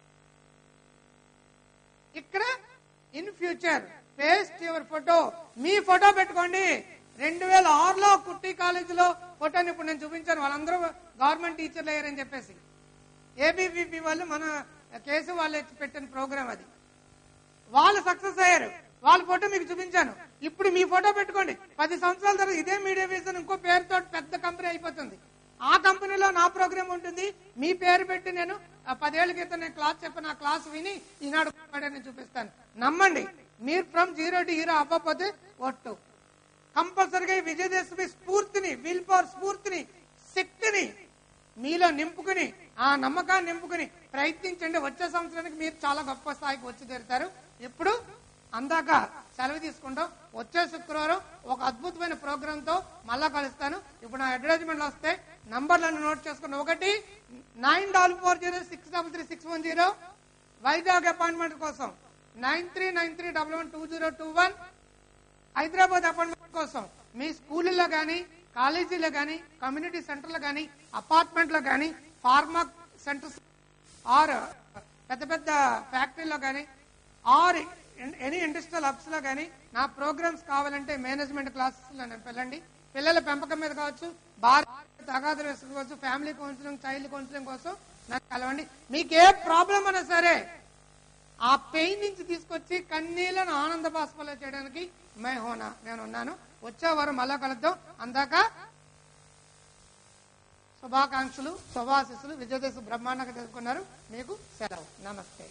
ఇక్కడ in future paste your photo మీ ఫోటో పెట్టుకోండి రెండు వేల ఆరులో కుట్టి కాలేజీలో ఫోటోని ఇప్పుడు నేను చూపించాను వాళ్ళందరూ గవర్నమెంట్ టీచర్లు అయ్యారని చెప్పేసి ఏబీవీపీ వాళ్ళు మన కేసు వాళ్ళు ఎత్తి పెట్టిన ప్రోగ్రామ్ అది వాళ్ళు సక్సెస్ అయ్యారు వాళ్ళ ఫోటో మీకు చూపించాను ఇప్పుడు మీ ఫోటో పెట్టుకోండి పది సంవత్సరాల తర్వాత ఇదే మీడియా విజన్ ఇంకో పేరుతో పెద్ద కంపెనీ అయిపోతుంది ఆ కంపెనీలో నా ప్రోగ్రామ్ ఉంటుంది మీ పేరు పెట్టి నేను ఆ పదేళ్ల క్రితం నేను క్లాస్ చెప్పిన ఆ క్లాస్ విని ఈనాడు నేను చూపిస్తాను నమ్మండి మీరు ఫ్రమ్ జీరో టు హీరో అవ్వకపోతే ఒట్టు కంపల్సరిగా ఈ విజయదశమి స్ఫూర్తిని విల్ పవర్ స్ఫూర్తిని శక్తిని మీలో నింపుకుని ఆ నమ్మకాన్ని నింపుకుని ప్రయత్నించండి వచ్చే సంవత్సరానికి మీరు చాలా గొప్ప స్థాయికి వచ్చి తీరుతారు ఇప్పుడు అందాక సెలవు తీసుకుంటాం వచ్చే శుక్రవారం ఒక అద్భుతమైన ప్రోగ్రామ్ తో మళ్ళా కలుస్తాను ఇప్పుడు నా అడ్వర్టైజ్మెంట్లు వస్తే నంబర్లను నోట్ చేసుకుని ఒకటి nine double four zero six double three six one zero Vizag appointment కోసం nine three nine three double one two zero two one Hyderabad appointment కోసం మీ స్కూళ్ళలో కానీ కాలేజీలో కానీ కమ్యూనిటీ సెంటర్లో కానీ అపార్ట్మెంట్లో కానీ ఫార్మా సెంటర్స్ ఆర్ పెద్ద పెద్ద ఫ్యాక్టరీలో కానీ ఆర్ ఎనీ ఇండస్ట్రియల్ హబ్స్ లో కానీ నా ప్రోగ్రామ్స్ కావాలంటే మేనేజ్మెంట్ క్లాసెస్ లో నేను వెళ్ళండి పిల్లల పెంపకం మీద కావచ్చు బార్ తగాదులు వేసుకోవచ్చు ఫ్యామిలీ కౌన్సిలింగ్ చైల్డ్ కౌన్సిలింగ్ కోసం నాకు కలవండి మీకు ఏ ప్రాబ్లం అయినా సరే ఆ పెయిన్ నుంచి తీసుకొచ్చి కన్నీళ్లను ఆనంద బాష్పలో చేయడానికి మే హోనా నేను ఉన్నాను వచ్చే వారం మళ్ళా కలుద్దాం అందాక శుభాకాంక్షలు శుభాశిస్సులు విజయదశ బ్రహ్మాండంగా తెలుసుకున్నారు మీకు సెలవు నమస్తే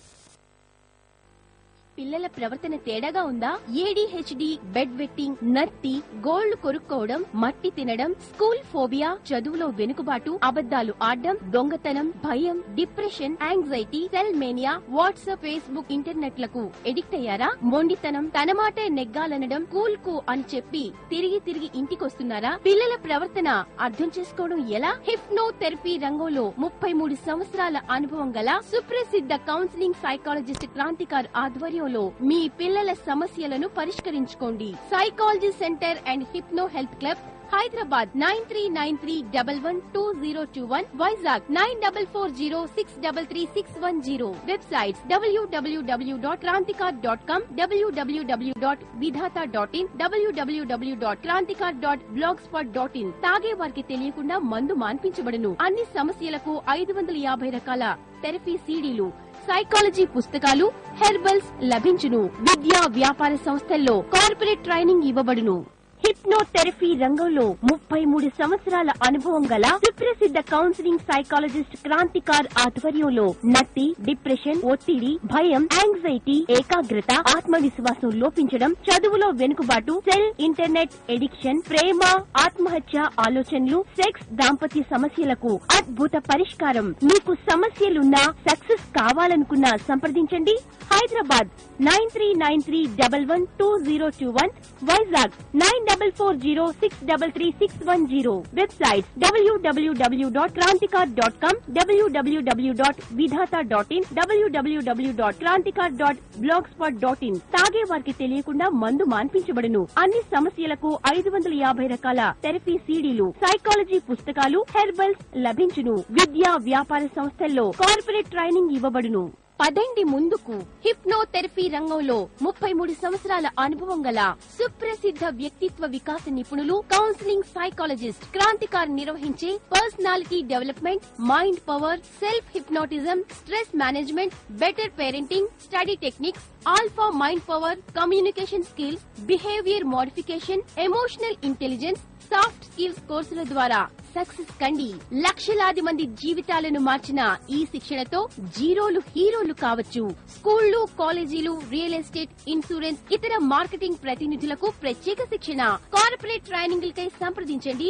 పిల్లల ప్రవర్తన తేడాగా ఉందా ఏడిహెచ్డి బెడ్ వెట్టింగ్ నత్తి గోళ్లు కొరుక్కోవడం మట్టి తినడం స్కూల్ ఫోబియా చదువులో వెనుకబాటు అబద్ధాలు ఆడడం దొంగతనం భయం depression anxiety cell mania WhatsApp Facebook internet లకు ఎడిక్ట్ అయ్యారా మొండితనం తన మాటే నెగ్గాలనడం కూల్ కు అని చెప్పి తిరిగి తిరిగి ఇంటికొస్తున్నారా పిల్లల ప్రవర్తన అర్థం చేసుకోవడం ఎలా హిప్నో థెరపీ రంగంలో ముప్పై మూడు సంవత్సరాల అనుభవం గల సుప్రసిద్ధ కౌన్సిలింగ్ సైకాలజిస్ట్ క్రాంతికార్ ఆధ్వర్యంలో మీ పిల్లల సమస్యలను పరిష్కరించుకోండి psychology centre and hypno health club Hyderabad nine three nine three double one two zero two one Vizag nine double four zero six double three six one zero websites WWW dot Kranthikar dot com WWW dot Vidhata dot in WWW dot Kranthikar dot blog spot dot in తాగే వారికి తెలియకుండా మందు మాన్పించబడును అన్ని సమస్యలకు ఐదు వందల యాభై రకాల థెరపీ సీడీలు సైకాలజీ పుస్తకాలు హెర్బల్స్ లభించును విద్యా వ్యాపార సంస్థల్లో కార్పొరేట్ ట్రైనింగ్ ఇవ్వబడును హిప్నోథెరపీ రంగంలో ముప్పై మూడు సంవత్సరాల అనుభవం గల సుప్రసిద్ధ కౌన్సిలింగ్ సైకాలజిస్ట్ క్రాంతికార్ ఆధ్వర్యంలో నత్తి డిప్రెషన్ ఒత్తిడి భయం యాంగ్జైటీ ఏకాగ్రత ఆత్మవిశ్వాసం లోపించడం చదువులో వెనుకబాటు సెల్ ఇంటర్నెట్ ఎడిక్షన్ ప్రేమ ఆత్మహత్య ఆలోచనలు సెక్స్ దాంపత్య సమస్యలకు అద్భుత పరిష్కారం మీకు సమస్యలున్నా సక్సెస్ కావాలనుకున్నా సంప్రదించండి Hyderabad nine three nine three double one two zero two one Vizag nine double four zero six double three six one zero website WWW dot Kranthikar dot com WWW dot Vidhata dot in WWW dot Kranthikar dot blog spot dot in తాగే వారికి తెలియకుండా మందు మాన్పించబడును అన్ని సమస్యలకు ఐదు వందల యాభై రకాల థెరపీ సీడీలు సైకాలజీ పుస్తకాలు హెర్బల్స్ లభించును విద్యా వ్యాపార సంస్థల్లో కార్పొరేట్ ట్రైనింగ్ ఇవ్వబడును పదండి ముందుకు హిప్నోథెరపీ రంగంలో ముప్పై మూడు సంవత్సరాల అనుభవం గల సుప్రసిద్ధ వ్యక్తిత్వ వికాస నిపుణులు కౌన్సిలింగ్ సైకాలజిస్ట్ క్రాంతికార్ నిర్వహించే personality development mind power self hypnotism stress management better parenting study techniques alpha mind power communication skills behaviour modification emotional intelligence soft skills కోర్సుల ద్వారా సక్సెస్ కండి లక్షలాది మంది జీవితాలను మార్చిన ఈ శిక్షణతో జీరోలు హీరోలు కావచ్చు స్కూళ్లు కాలేజీలు రియల్ ఎస్టేట్ ఇన్సూరెన్స్ ఇతర మార్కెటింగ్ ప్రతినిధులకు ప్రత్యేక శిక్షణ కార్పొరేట్ ట్రైనింగ్లకై సంప్రదించండి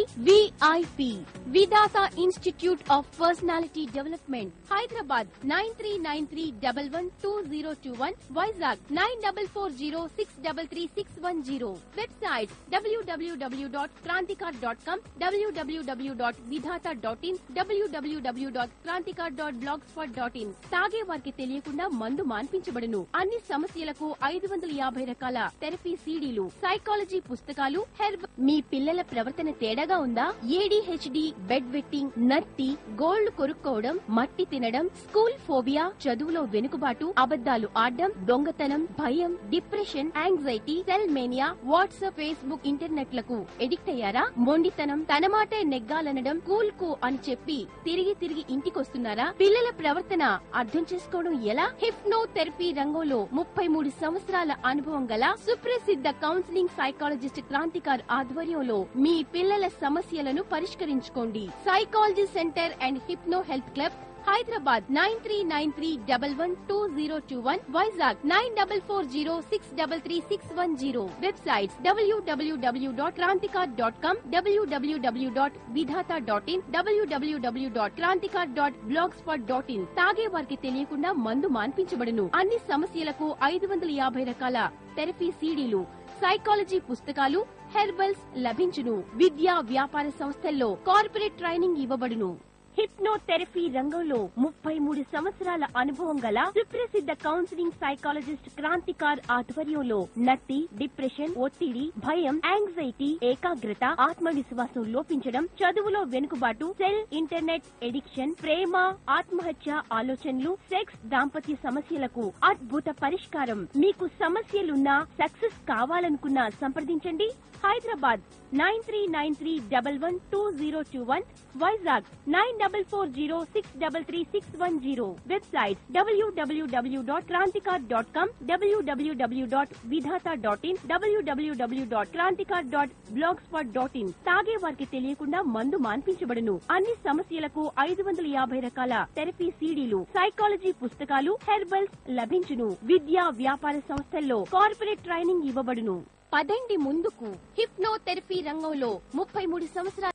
VIP Vidhata institute of personality development Hyderabad nine three nine three double one two zero two one Vizag nine double four zero six double three six one zero website WWW dot Kranthikar dot com WWW dot Vidhata dot in WWW dot Kranthikar dot blog spot dot in తాగే వారికి తెలియకుండా మందు మాన్పించబడును అన్ని సమస్యలకు ఐదు వందల యాభై రకాల థెరపీ సీడీలు సైకాలజీ పుస్తకాలు హెర్బ్ మీ పిల్లల ప్రవర్తన తేడాగా ఉందా ఏడీహెచ్డి బెడ్ వెట్టింగ్ నత్తి గోల్డ్ కొరుక్కోవడం మట్టి తినడం స్కూల్ ఫోబియా చదువులో వెనుకబాటు అబద్దాలు ఆడడం దొంగతనం భయం depression anxiety cell mania WhatsApp Facebook ఇంటర్నెట్లకు ఎడిక్ట్ అయ్యారా మొండితనం తన మాటే నెగ్గాలనడం కూల్ కు అని చెప్పి తిరిగి తిరిగి ఇంటికొస్తున్నారా పిల్లల ప్రవర్తన అర్థం చేసుకోవడం ఎలా హిప్నో థెరపీ రంగంలో ముప్పై మూడు సంవత్సరాల అనుభవం గల సుప్రసిద్ధ కౌన్సిలింగ్ సైకాలజిస్ట్ క్రాంతికార్ ఆధ్వర్యంలో మీ పిల్లల సమస్యలను పరిష్కరించుకోండి psychology centre and hypno health club Hyderabad nine three nine three double one two zero two one Vizag nine double four zero six double three six one zero websites WWW dot Kranthikar dot com WWW dot Vidhata dot in WWW dot Kranthikar dot blog spot dot in తాగే వారికి తెలియకుండా మందు మాన్పించబడును అన్ని సమస్యలకు ఐదు వందల యాభై రకాల థెరపీ సీడీలు సైకాలజీ పుస్తకాలు హెర్బల్స్ లభించును విద్యా వ్యాపార సంస్థల్లో కార్పొరేట్ ట్రైనింగ్ ఇవ్వబడును హిప్నోథెరపీ రంగంలో ముప్పై మూడు సంవత్సరాల అనుభవం గల సుప్రసిద్ధ కౌన్సిలింగ్ సైకాలజిస్ట్ క్రాంతికార్ ఆధ్వర్యంలో నత్తి డిప్రెషన్ ఒత్తిడి భయం యాంగ్జైటీ ఏకాగ్రత ఆత్మవిశ్వాసం లోపించడం చదువులో వెనుకబాటు సెల్ ఇంటర్నెట్ ఎడిక్షన్ ప్రేమ ఆత్మహత్య ఆలోచనలు సెక్స్ దాంపత్య సమస్యలకు అద్భుత పరిష్కారం మీకు సమస్యలున్నా సక్సెస్ కావాలనుకున్నా సంప్రదించండి Hyderabad nine three nine three double one two zero two one Vizag nine double four zero six double three six one zero website WWW dot Kranthikar dot com WWW dot Vidhata dot in WWW dot Kranthikar dot blog spot dot in తాగే వారికి తెలియకుండా మందు మాన్పించబడును అన్ని సమస్యలకు ఐదు వందల యాభై రకాల థెరపీ సీడీలు సైకాలజీ పుస్తకాలు హెర్బల్స్ లభించును విద్యా వ్యాపార సంస్థల్లో కార్పొరేట్ ట్రైనింగ్ ఇవ్వబడును పదండి ముందుకు హిప్నోథెరపీ రంగంలో ముప్పై మూడు సంవత్సరాల